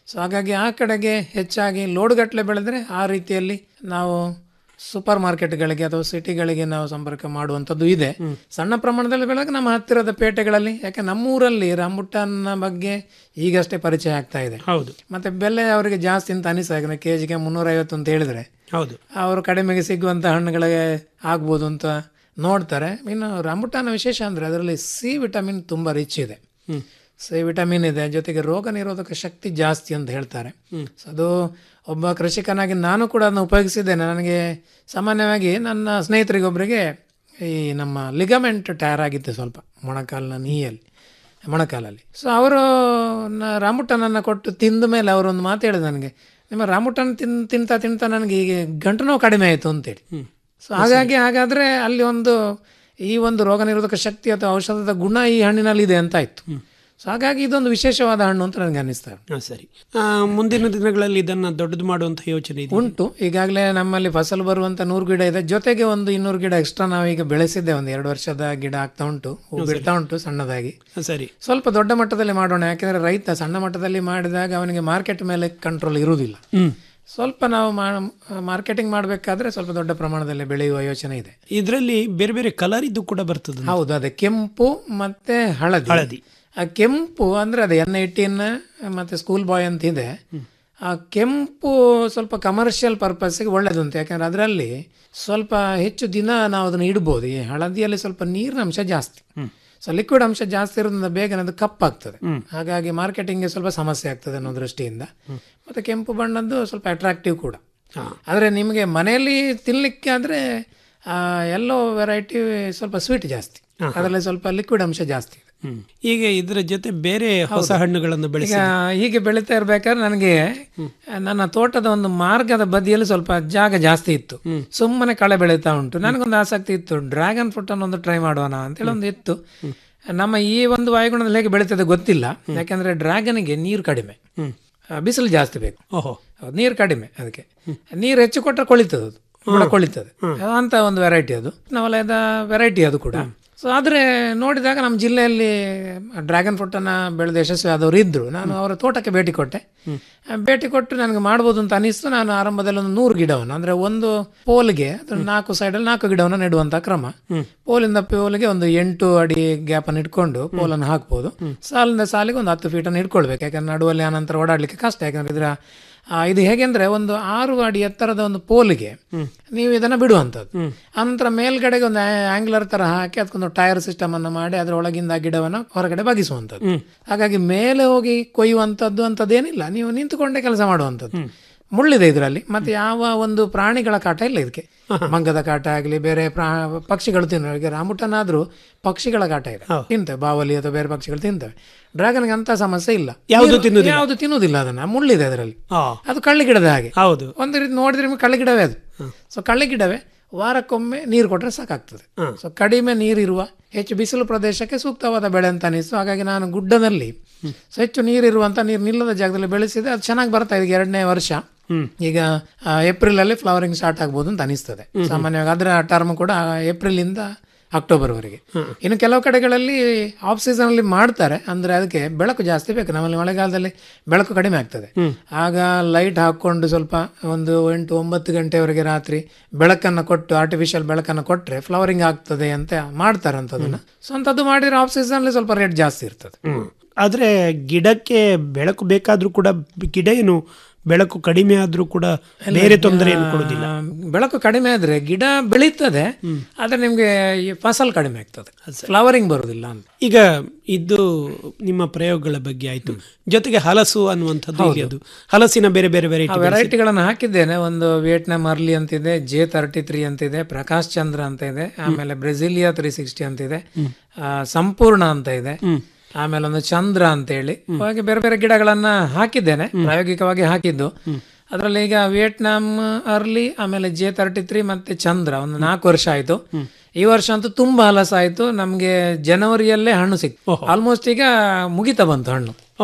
ಸೊ ಹಾಗಾಗಿ ಆ ಕಡೆಗೆ ಹೆಚ್ಚಾಗಿ ಲೋಡ್ಗಟ್ಟಲೆ ಬೆಳೆದ್ರೆ ಆ ರೀತಿಯಲ್ಲಿ ನಾವು ಸೂಪರ್ ಮಾರ್ಕೆಟ್ಗಳಿಗೆ ಅಥವಾ ಸಿಟಿಗಳಿಗೆ ನಾವು ಸಂಪರ್ಕ ಮಾಡುವಂಥದ್ದು ಇದೆ ಸಣ್ಣ ಪ್ರಮಾಣದಲ್ಲಿ ಬೆಳೆದಾಗ ನಮ್ಮ ಹತ್ತಿರದ ಪೇಟೆಗಳಲ್ಲಿ ಯಾಕೆ ನಮ್ಮೂರಲ್ಲಿ ರಾಂಬುಟ್ಟಾನ್ನ ಬಗ್ಗೆ ಈಗಷ್ಟೇ ಪರಿಚಯ ಆಗ್ತಾ ಇದೆ ಹೌದು ಮತ್ತೆ ಬೆಲೆ ಅವರಿಗೆ ಜಾಸ್ತಿ ಅಂತ ಅನಿಸ್ತಾ ಕೆ ಜಿಗೆ ಮುನ್ನೂರೈವತ್ತು ಅಂತ ಹೇಳಿದ್ರೆ ಹೌದು ಅವರು ಕಡಿಮೆಗೆ ಸಿಗುವಂಥ ಹಣ್ಣುಗಳಿಗೆ ಆಗ್ಬೋದು ಅಂತ ನೋಡ್ತಾರೆ ಇನ್ನು ರಾಂಬುಟಾನ ವಿಶೇಷ ಅಂದರೆ ಅದರಲ್ಲಿ ಸಿ ವಿಟಮಿನ್ ತುಂಬ ರಿಚ್ ಇದೆ ಸಿ ವಿಟಮಿನ್ ಇದೆ ಜೊತೆಗೆ ರೋಗ ನಿರೋಧಕ ಶಕ್ತಿ ಜಾಸ್ತಿ ಅಂತ ಹೇಳ್ತಾರೆ ಸೊ ಅದು ಒಬ್ಬ ಕೃಷಿಕನಾಗಿ ನಾನು ಕೂಡ ಅದನ್ನು ಉಪಯೋಗಿಸಿದ್ದೇನೆ ನನಗೆ ಸಾಮಾನ್ಯವಾಗಿ ನನ್ನ ಸ್ನೇಹಿತರಿಗೊಬ್ಬರಿಗೆ ಈ ನಮ್ಮ ಲಿಗಮೆಂಟ್ ಟೈರ್ ಆಗಿತ್ತು ಸ್ವಲ್ಪ ಮೊಣಕಾಲಿನ ನೀಯಲ್ಲಿ ಮೊಣಕಾಲಲ್ಲಿ ಸೊ ಅವರು ರಾಮುಟನನ್ನು ಕೊಟ್ಟು ತಿಂದ ಮೇಲೆ ಅವರೊಂದು ಮಾತು ಹೇಳಿದ ನನಗೆ ನಿಮ್ಮ ರಾಮುಟನ್ ತಿನ್ ತಿಂತಾ ತಿಂತಾ ನನಗೆ ಈಗ ಗಂಟು ನೋವು ಕಡಿಮೆ ಆಯಿತು ಅಂತೇಳಿ ಸೊ ಹಾಗಾಗಿ ಹಾಗಾದರೆ ಅಲ್ಲಿ ಒಂದು ಈ ಒಂದು ರೋಗ ನಿರೋಧಕ ಶಕ್ತಿ ಅಥವಾ ಔಷಧದ ಗುಣ ಈ ಹಣ್ಣಿನಲ್ಲಿ ಇದೆ ಅಂತ ಆಯ್ತು ಸೊ ಹಾಗಾಗಿ ಇದೊಂದು ವಿಶೇಷವಾದ ಹಣ್ಣು ಅಂತ ನನಗೆ ಅನ್ನಿಸ್ತಾ ಇದೆ. ಹಾಂ ಸರಿ ಆ, ಮುಂದಿನ ದಿನಗಳಲ್ಲಿ ಇದನ್ನು ದೊಡ್ಡದು ಮಾಡುವಂಥ ಯೋಚನೆ ಇದೆ ಉಂಟು ಈಗಾಗಲೇ ನಮ್ಮಲ್ಲಿ ಫಸಲು ಬರುವಂತ ನೂರು ಗಿಡ ಇದೆ ಜೊತೆಗೆ ಒಂದು ಇನ್ನೂರು ಗಿಡ ಎಕ್ಸ್ಟ್ರಾ ನಾವೀಗ ಬೆಳೆಸಿದ್ದೆ ಒಂದು ಎರಡು ವರ್ಷದ ಗಿಡ ಆಗ್ತಾ ಉಂಟು ಹೂ ಬಿಡ್ತಾ ಉಂಟು ಸಣ್ಣದಾಗಿ ಹಾಂ, ಸರಿ ಸ್ವಲ್ಪ ದೊಡ್ಡ ಮಟ್ಟದಲ್ಲಿ ಮಾಡೋಣ ಯಾಕೆಂದ್ರೆ ರೈತ ಸಣ್ಣ ಮಟ್ಟದಲ್ಲಿ ಮಾಡಿದಾಗ ಅವನಿಗೆ ಮಾರ್ಕೆಟ್ ಮೇಲೆ ಕಂಟ್ರೋಲ್ ಇರುವುದಿಲ್ಲ ಹ್ಮ್ ಸ್ವಲ್ಪ ನಾವು ಮಾರ್ಕೆಟಿಂಗ್ ಮಾಡಬೇಕಾದ್ರೆ ಸ್ವಲ್ಪ ದೊಡ್ಡ ಪ್ರಮಾಣದಲ್ಲಿ ಬೆಳೆಯುವ ಯೋಚನೆ ಇದೆ ಇದರಲ್ಲಿ ಬೇರೆ ಬೇರೆ ಕಲರ್ ಇದ್ದು ಕೂಡ ಬರ್ತದೆ ಹೌದು ಅದೇ ಕೆಂಪು ಮತ್ತೆ ಹಳದಿ ಹಳದಿ. ಆ ಕೆಂಪು ಅಂದ್ರೆ ಅದೇ ಎನ್ ಏಯ್ಟೀನ್ ಮತ್ತೆ ಸ್ಕೂಲ್ ಬಾಯ್ ಅಂತ ಇದೆ ಆ ಕೆಂಪು ಸ್ವಲ್ಪ ಕಮರ್ಷಿಯಲ್ ಪರ್ಪಸ್ಗೆ ಒಳ್ಳೇದುಂಟು ಯಾಕಂದ್ರೆ ಅದರಲ್ಲಿ ಸ್ವಲ್ಪ ಹೆಚ್ಚು ದಿನ ನಾವು ಅದನ್ನು ಇಡ್ಬೋದು ಈ ಹಳದಿಯಲ್ಲಿ ಸ್ವಲ್ಪ ನೀರಿನ ಅಂಶ ಜಾಸ್ತಿ ಸೊ ಲಿಕ್ವಿಡ್ ಅಂಶ ಜಾಸ್ತಿ ಇರೋದ್ರಿಂದ ಬೇಗನೆ ಅದು ಕಪ್ಪಾಗ್ತದೆ ಹಾಗಾಗಿ ಮಾರ್ಕೆಟಿಂಗ್ಗೆ ಸ್ವಲ್ಪ ಸಮಸ್ಯೆ ಆಗ್ತದೆ ಅನ್ನೋ ದೃಷ್ಟಿಯಿಂದ ಮತ್ತೆ ಕೆಂಪು ಬಣ್ಣದ್ದು ಸ್ವಲ್ಪ ಅಟ್ರಾಕ್ಟಿವ್ ಕೂಡ ಆದರೆ ನಿಮಗೆ ಮನೆಯಲ್ಲಿ ತಿನ್ಲಿಕ್ಕೆ ಆದರೆ ಎಲ್ಲೋ ವೆರೈಟಿ ಸ್ವಲ್ಪ ಸ್ವೀಟ್ ಜಾಸ್ತಿ ಅದರಲ್ಲಿ ಸ್ವಲ್ಪ ಲಿಕ್ವಿಡ್ ಅಂಶ ಜಾಸ್ತಿ ಇದೆ ಹ್ಮ್. ಈಗ ಇದರ ಜೊತೆ ಬೇರೆ ಹೊಸ ಹಣ್ಣುಗಳನ್ನು ಬೆಳೆಸಿ ಈಗ ಹೀಗೆ ಬೆಳೀತಾ ಇರ್ಬೇಕಾದ್ರೆ ನನಗೆ ನನ್ನ ತೋಟದ ಒಂದು ಮಾರ್ಗದ ಬದಿಯಲ್ಲಿ ಸ್ವಲ್ಪ ಜಾಗ ಜಾಸ್ತಿ ಇತ್ತು ಸುಮ್ಮನೆ ಕಳೆ ಬೆಳೀತಾ ಉಂಟು ನನಗೊಂದು ಆಸಕ್ತಿ ಇತ್ತು ಡ್ರ್ಯಾಗನ್ ಫ್ರೂಟ್ ಅನ್ನು ಒಂದು ಟ್ರೈ ಮಾಡೋಣ ಅಂತೇಳಿ ಒಂದು ಇತ್ತು ನಮ್ಮ ಈ ಒಂದು ವಾಯುಗುಣದಲ್ಲಿ ಹೇಗೆ ಬೆಳೀತದೆ ಗೊತ್ತಿಲ್ಲ ಯಾಕಂದ್ರೆ ಡ್ರ್ಯಾಗನ್ಗೆ ನೀರು ಕಡಿಮೆ ಆ, ಬಿಸಿಲು ಜಾಸ್ತಿ ಬೇಕು ಓಹೋ ಹೌದು, ನೀರು ಕಡಿಮೆ ಅದಕ್ಕೆ ನೀರು ಹೆಚ್ಚು ಕೊಟ್ಟರೆ ಕೊಳಿತದೆ ಅದು ಬುಡ ಕೊಳಿತದೆ ಅಂತ ಒಂದು ವೆರೈಟಿ ಅದು ನವಲಯದ ವೆರೈಟಿ ಅದು ಕೂಡ ಸೊ ಆದರೆ ನೋಡಿದಾಗ ನಮ್ಮ ಜಿಲ್ಲೆಯಲ್ಲಿ ಡ್ರ್ಯಾಗನ್ ಫ್ರೂಟನ್ನು ಬೆಳೆದ ಯಶಸ್ವಿ ಆದವರು ಇದ್ದರು ನಾನು ಅವರ ತೋಟಕ್ಕೆ ಭೇಟಿ ಕೊಟ್ಟೆ ಆ, ಭೇಟಿ ಕೊಟ್ಟು ನನಗೆ ಮಾಡ್ಬೋದು ಅಂತ ಅನಿಸ್ತು ನಾನು ಆರಂಭದಲ್ಲಿ ಒಂದು ನೂರು ಗಿಡವನ್ನು ಅಂದರೆ ಒಂದು ಪೋಲ್ಗೆ ಅದ್ರ ನಾಲ್ಕು ಸೈಡಲ್ಲಿ ನಾಲ್ಕು ಗಿಡವನ್ನು ನೆಡುವಂಥ ಕ್ರಮ ಪೋಲಿಂದ ಪೋಲಿಗೆ ಒಂದು ಎಂಟು ಅಡಿ ಗ್ಯಾಪನ್ನು ಇಟ್ಕೊಂಡು ಪೋಲನ್ನು ಹಾಕ್ಬೋದು ಸಾಲಿಂದ ಸಾಲಿಗೆ ಒಂದು ಹತ್ತು ಫೀಟನ್ನು ಇಟ್ಕೊಳ್ಬೇಕು ಯಾಕಂದ್ರೆ ನಡುವಲ್ಲಿ ಆನಂತರ ಓಡಾಡ್ಲಿಕ್ಕೆ ಕಷ್ಟ ಯಾಕಂದ್ರೆ ಇದರ ಆ, ಇದು ಹೇಗೆಂದ್ರೆ ಒಂದು ಆರು ಅಡಿ ಎತ್ತರದ ಒಂದು ಪೋಲಿಗೆ ನೀವು ಇದನ್ನ ಬಿಡುವಂಥದ್ದು ಅನಂತರ ಮೇಲ್ಗಡೆಗೆ ಒಂದು ಆಂಗ್ಲರ್ ತರ ಹಾಕಿ ಅದಕ್ಕೊಂದು ಟೈರ್ ಸಿಸ್ಟಮ್ ಅನ್ನು ಮಾಡಿ ಅದರ ಒಳಗಿಂದ ಆ ಗಿಡವನ್ನು ಹೊರಗಡೆ ಬಗಿಸುವಂಥದ್ದು ಹಾಗಾಗಿ ಮೇಲೆ ಹೋಗಿ ಕೊಯ್ಯುವಂಥದ್ದು ಅಂತದ್ದೇನಿಲ್ಲ ನೀವು ನಿಂತುಕೊಂಡೇ ಕೆಲಸ ಮಾಡುವಂಥದ್ದು ಮುಳ್ಳಿದೆ ಇದರಲ್ಲಿ ಮತ್ತೆ ಯಾವ ಒಂದು ಪ್ರಾಣಿಗಳ ಕಾಟ ಇಲ್ಲ ಇದಕ್ಕೆ ಮಂಗದ ಕಾಟ ಆಗಲಿ ಬೇರೆ ಪ್ರಾ ಪಕ್ಷಿಗಳು ತಿನ್ನೋ ಈಗ ರಾಮುಟನಾದ್ರೂ ಪಕ್ಷಿಗಳ ಕಾಟ ಇದೆ ತಿಂತವೆ ಬಾವಲಿ ಅಥವಾ ಬೇರೆ ಪಕ್ಷಿಗಳು ತಿಂತವೆ ಡ್ರ್ಯಾಗನ್ಗೆ ಅಂತ ಸಮಸ್ಯೆ ಇಲ್ಲ ಯಾವುದು ನೀರು- ತಿನ್ನುವುದಿಲ್ಲ? ಯಾವುದು ತಿನ್ನುವುದಿಲ್ಲ ಅದನ್ನ ಮುಳ್ಳಿದೆ ಅದರಲ್ಲಿ ಆ, ಅದು ಕಳ್ಳಿ ಗಿಡದ ಹಾಗೆ ಹೌದು ಒಂದು ರೀತಿ ನೋಡಿದ್ರೆ ನಿಮಗೆ ಕಳ್ಳಿ ಗಿಡವೇ ಅದು ಸೊ ಕಳ್ಳಿ ಗಿಡವೇ ವಾರಕ್ಕೊಮ್ಮೆ ನೀರು ಕೊಟ್ಟರೆ ಸಾಕಾಗ್ತದೆ ಸೊ ಕಡಿಮೆ ನೀರಿರುವ ಹೆಚ್ಚು ಬಿಸಿಲು ಪ್ರದೇಶಕ್ಕೆ ಸೂಕ್ತವಾದ ಬೆಳೆ ಅಂತ ಅನಿಸ್ತು ಹಾಗಾಗಿ ನಾನು ಗುಡ್ಡದಲ್ಲಿ ಸೊ ಹೆಚ್ಚು ನೀರಿರುವಂತ ನೀರು ನಿಲ್ಲದ ಜಾಗದಲ್ಲಿ ಬೆಳೆಸಿದೆ ಅದು ಚೆನ್ನಾಗಿ ಬರ್ತಾ ಇದೆ ಎರಡನೇ ವರ್ಷ ಈಗ ಆ, ಏಪ್ರಿಲ್ ಅಲ್ಲಿ ಫ್ಲವರಿಂಗ್ ಸ್ಟಾರ್ಟ್ ಆಗ್ಬೋದು ಅಂತ ಅನಿಸ್ತದೆ ಸಾಮಾನ್ಯವಾಗಿ ಅದರ ಟರ್ಮ್ ಕೂಡ ಏಪ್ರಿಲ್ ಇಂದ ಅಕ್ಟೋಬರ್ ವರೆಗೆ ಇನ್ನು ಕೆಲವು ಕಡೆಗಳಲ್ಲಿ ಆಫ್ ಸೀಸನ್ ಅಲ್ಲಿ ಮಾಡ್ತಾರೆ ಅಂದ್ರೆ ಅದಕ್ಕೆ ಬೆಳಕು ಜಾಸ್ತಿ ಬೇಕು ನಮ್ಮಲ್ಲಿ ಮಳೆಗಾಲದಲ್ಲಿ ಬೆಳಕು ಕಡಿಮೆ ಆಗ್ತದೆ ಆಗ ಲೈಟ್ ಹಾಕೊಂಡು ಸ್ವಲ್ಪ ಒಂದು ಎಂಟು ಒಂಬತ್ತು ಗಂಟೆವರೆಗೆ ರಾತ್ರಿ ಬೆಳಕನ್ನು ಕೊಟ್ಟು ಆರ್ಟಿಫಿಷಿಯಲ್ ಬೆಳಕನ್ನು ಕೊಟ್ರೆ ಫ್ಲವರಿಂಗ್ ಆಗ್ತದೆ ಅಂತ ಮಾಡ್ತಾರೆ ಅಂತದನ್ನ ಸೊ ಅಂತದ್ದು ಮಾಡಿದ್ರೆ ಆಫ್ ಸೀಸನ್ ಅಲ್ಲಿ ಸ್ವಲ್ಪ ರೇಟ್ ಜಾಸ್ತಿ ಇರ್ತದೆ ಆದ್ರೆ ಗಿಡಕ್ಕೆ ಬೆಳಕು ಬೇಕಾದ್ರೂ ಕೂಡ ಗಿಡ ಏನು ಬೆಳಕು ಕಡಿಮೆ ಆದ್ರೂ ಕೂಡ ಬೇರೆ ತೊಂದರೆಯನ್ನು ಕೊಡುದಿಲ್ಲ ಆ, ಬೆಳಕು ಕಡಿಮೆ ಆದ್ರೆ ಗಿಡ ಬೆಳೀತದೆ ಆದ್ರೆ ನಿಮ್ಗೆ ಈ ಫಸಲ್ ಕಡಿಮೆ ಆಗ್ತದೆ ಫ್ಲವರಿಂಗ್ ಬರುದಿಲ್ಲ ಅಂತ ಈಗ ಇದು ನಿಮ್ಮ ಪ್ರಯೋಗಗಳ ಬಗ್ಗೆ ಆಯ್ತು ಜೊತೆಗೆ ಹಲಸು ಅನ್ನುವಂಥದ್ದು ಇಲ್ಲಿ ಅದು ಹಲಸಿನ ಬೇರೆ ಬೇರೆ ವೆರೈಟಿ ವೆರೈಟಿಗಳನ್ನು ಹಾಕಿದ್ದೇನೆ ಒಂದು ವಿಯೆಟ್ನಾಂ ಅರ್ಲಿ ಅಂತಿದೆ ಜೆ ತರ್ಟಿ ತ್ರೀ ಅಂತಿದೆ ಪ್ರಕಾಶ್ ಚಂದ್ರ ಅಂತ ಇದೆ ಆಮೇಲೆ ಬ್ರೆಸಿಲಿಯಾ ತ್ರೀ ಸಿಕ್ಸ್ಟಿ ಅಂತಿದೆ ಆ, ಸಂಪೂರ್ಣ ಅಂತ ಇದೆ ಆಮೇಲೆ ಒಂದು ಚಂದ್ರ ಅಂತ ಹೇಳಿ ಹಾಗೆ ಬೇರೆ ಬೇರೆ ಗಿಡಗಳನ್ನ ಹಾಕಿದ್ದೇನೆ ಪ್ರಾಯೋಗಿಕವಾಗಿ ಹಾಕಿದ್ದು ಅದರಲ್ಲಿ ಈಗ ವಿಯೆಟ್ನಾಂ ಅರ್ಲಿ ಆಮೇಲೆ ಜೆ ತರ್ಟಿ ತ್ರೀ ಮತ್ತೆ ಚಂದ್ರ ಒಂದು ನಾಲ್ಕು ವರ್ಷ ಆಯ್ತು ಈ ವರ್ಷ ಅಂತೂ ತುಂಬಾ ಹಲಸ ಆಯ್ತು ನಮ್ಗೆ ಜನವರಿಯಲ್ಲೇ ಹಣ್ಣು ಸಿಕ್ತು ಆಲ್ಮೋಸ್ಟ್ ಈಗ ಮುಗಿತಾ ಬಂತು ಹಣ್ಣು ಓ ಸೊ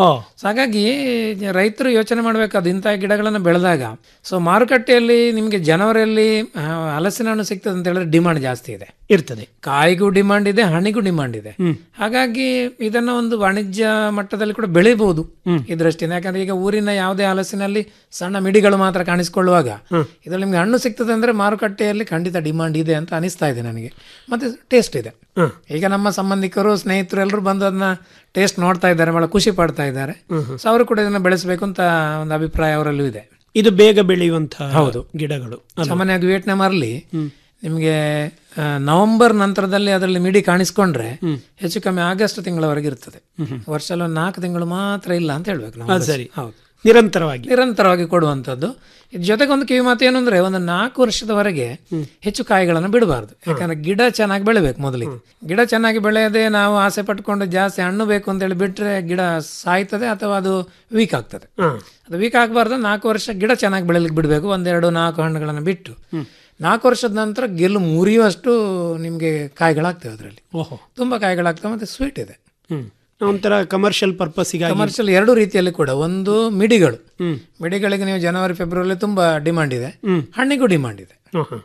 ಸೊ ಹಾಗಾಗಿ ರೈತರು ಯೋಚನೆ ಮಾಡಬೇಕಾದ ಇಂಥ ಗಿಡಗಳನ್ನು ಬೆಳೆದಾಗ ಸೊ ಮಾರುಕಟ್ಟೆಯಲ್ಲಿ ನಿಮಗೆ ಜನವರಿಯಲ್ಲಿ ಆ, ಹಲಸಿನ ಹಣ್ಣು ಸಿಗ್ತದೆ ಅಂತ ಹೇಳಿದ್ರೆ ಡಿಮಾಂಡ್ ಜಾಸ್ತಿ ಇದೆ ಇರ್ತದೆ ಕಾಯಿಗೂ ಡಿಮಾಂಡ್ ಇದೆ ಹಣ್ಣಿಗೂ ಡಿಮಾಂಡ್ ಇದೆ ಹಾಗಾಗಿ ಇದನ್ನ ಒಂದು ವಾಣಿಜ್ಯ ಮಟ್ಟದಲ್ಲಿ ಕೂಡ ಬೆಳಿಬಹುದು ಈ ದೃಷ್ಟಿಯಿಂದ ಯಾಕಂದ್ರೆ ಈಗ ಊರಿನ ಯಾವುದೇ ಹಲಸಿನಲ್ಲಿ ಸಣ್ಣ ಮಿಡಿಗಳು ಮಾತ್ರ ಕಾಣಿಸಿಕೊಳ್ಳುವಾಗ ಇದರಲ್ಲಿ ನಿಮ್ಗೆ ಹಣ್ಣು ಸಿಗ್ತದೆ ಅಂದ್ರೆ ಮಾರುಕಟ್ಟೆಯಲ್ಲಿ ಖಂಡಿತ ಡಿಮಾಂಡ್ ಇದೆ ಅಂತ ಅನಿಸ್ತಾ ಇದೆ ನನಗೆ ಮತ್ತೆ ಟೇಸ್ಟ್ ಇದೆ ಈಗ ನಮ್ಮ ಸಂಬಂಧಿಕರು ಸ್ನೇಹಿತರು ಎಲ್ಲರೂ ಬಂದು ಅದನ್ನ ಟೇಸ್ಟ್ ನೋಡ್ತಾ ಇದ್ದಾರೆ ಬಹಳ ಖುಷಿ ಪಡ್ತಾ ಇದ್ದಾರೆ ಸೊ ಅವರು ಕೂಡ ಇದನ್ನ ಬೆಳೆಸಬೇಕು ಅಂತ ಒಂದು ಅಭಿಪ್ರಾಯ ಅವರಲ್ಲೂ ಇದೆ ಇದು ಬೇಗ ಬೆಳೆಯುವಂತಹ ಹೌದು. ಗಿಡಗಳು ಸಾಮಾನ್ಯವಾಗಿ ವಿಯೆಟ್ನಾಂ ಅಲ್ಲಿ ನಿಮಗೆ ಆ, ನವೆಂಬರ್ ನಂತರದಲ್ಲಿ ಅದರಲ್ಲಿ ಮಿಡಿ ಕಾಣಿಸ್ಕೊಂಡ್ರೆ ಹೆಚ್ಚು ಕಮ್ಮಿ ಆಗಸ್ಟ್ ತಿಂಗಳವರೆಗೆ ಇರ್ತದೆ ವರ್ಷದಲ್ಲಿ ಒಂದು ನಾಲ್ಕು ತಿಂಗಳು ಮಾತ್ರ ಇಲ್ಲ ಅಂತ ಹೇಳ್ಬೇಕು ನಾವು ಅದು ಸರಿ ಹೌದು ನಿರಂತರವಾಗಿ ನಿರಂತರವಾಗಿ ಕೊಡುವಂಥದ್ದು ಇದ್ರ ಜೊತೆಗೆ ಒಂದು ಕಿವಿ ಮಾತು ಏನು ಅಂದ್ರೆ ಒಂದು ನಾಲ್ಕು ವರ್ಷದವರೆಗೆ ಹೆಚ್ಚು ಕಾಯಿಗಳನ್ನು ಬಿಡಬಾರ್ದು ಯಾಕಂದ್ರೆ ಗಿಡ ಚೆನ್ನಾಗಿ ಬೆಳಿಬೇಕು ಮೊದಲಿಗೆ ಗಿಡ ಚೆನ್ನಾಗಿ ಬೆಳೆಯದೆ ನಾವು ಆಸೆ ಪಟ್ಕೊಂಡು ಜಾಸ್ತಿ ಹಣ್ಣು ಬೇಕು ಅಂತ ಹೇಳಿ ಬಿಟ್ರೆ ಗಿಡ ಸಾಯ್ತದೆ ಅಥವಾ ಅದು ವೀಕ್ ಆಗ್ತದೆ ಅದು ವೀಕ್ ಆಗಬಾರ್ದು ನಾಲ್ಕು ವರ್ಷ ಗಿಡ ಚೆನ್ನಾಗಿ ಬೆಳಿಲಿಕ್ಕೆ ಬಿಡಬೇಕು ಒಂದೆರಡು ನಾಲ್ಕು ಹಣ್ಣುಗಳನ್ನು ಬಿಟ್ಟು ನಾಲ್ಕು ವರ್ಷದ ನಂತರ ಗೆಲ್ಲು ಮುರಿಯುವಷ್ಟು ನಿಮಗೆ ಕಾಯಿಗಳಾಗ್ತವೆ ಅದರಲ್ಲಿ ಓಹೋ ತುಂಬ ಕಾಯಿಗಳಾಗ್ತವೆ ಮತ್ತು ಸ್ವೀಟ್ ಇದೆ ಹ್ಮ್ ಒಂಥರ ಕಮರ್ಷಿಯಲ್ ಪರ್ಪಸ್ಸಿಗಾಗಿ ಕಮರ್ಷಿಯಲ್ ಎರಡು ರೀತಿಯಲ್ಲಿ ಕೂಡ ಒಂದು ಮಿಡಿಗಳು ಮಿಡಿಗಳಿಗೆ ನೀವು ಜನವರಿ ಫೆಬ್ರವರಿ ತುಂಬಾ ಡಿಮಾಂಡ್ ಇದೆ ಹಣ್ಣಿಗೂ ಡಿಮಾಂಡ್ ಇದೆ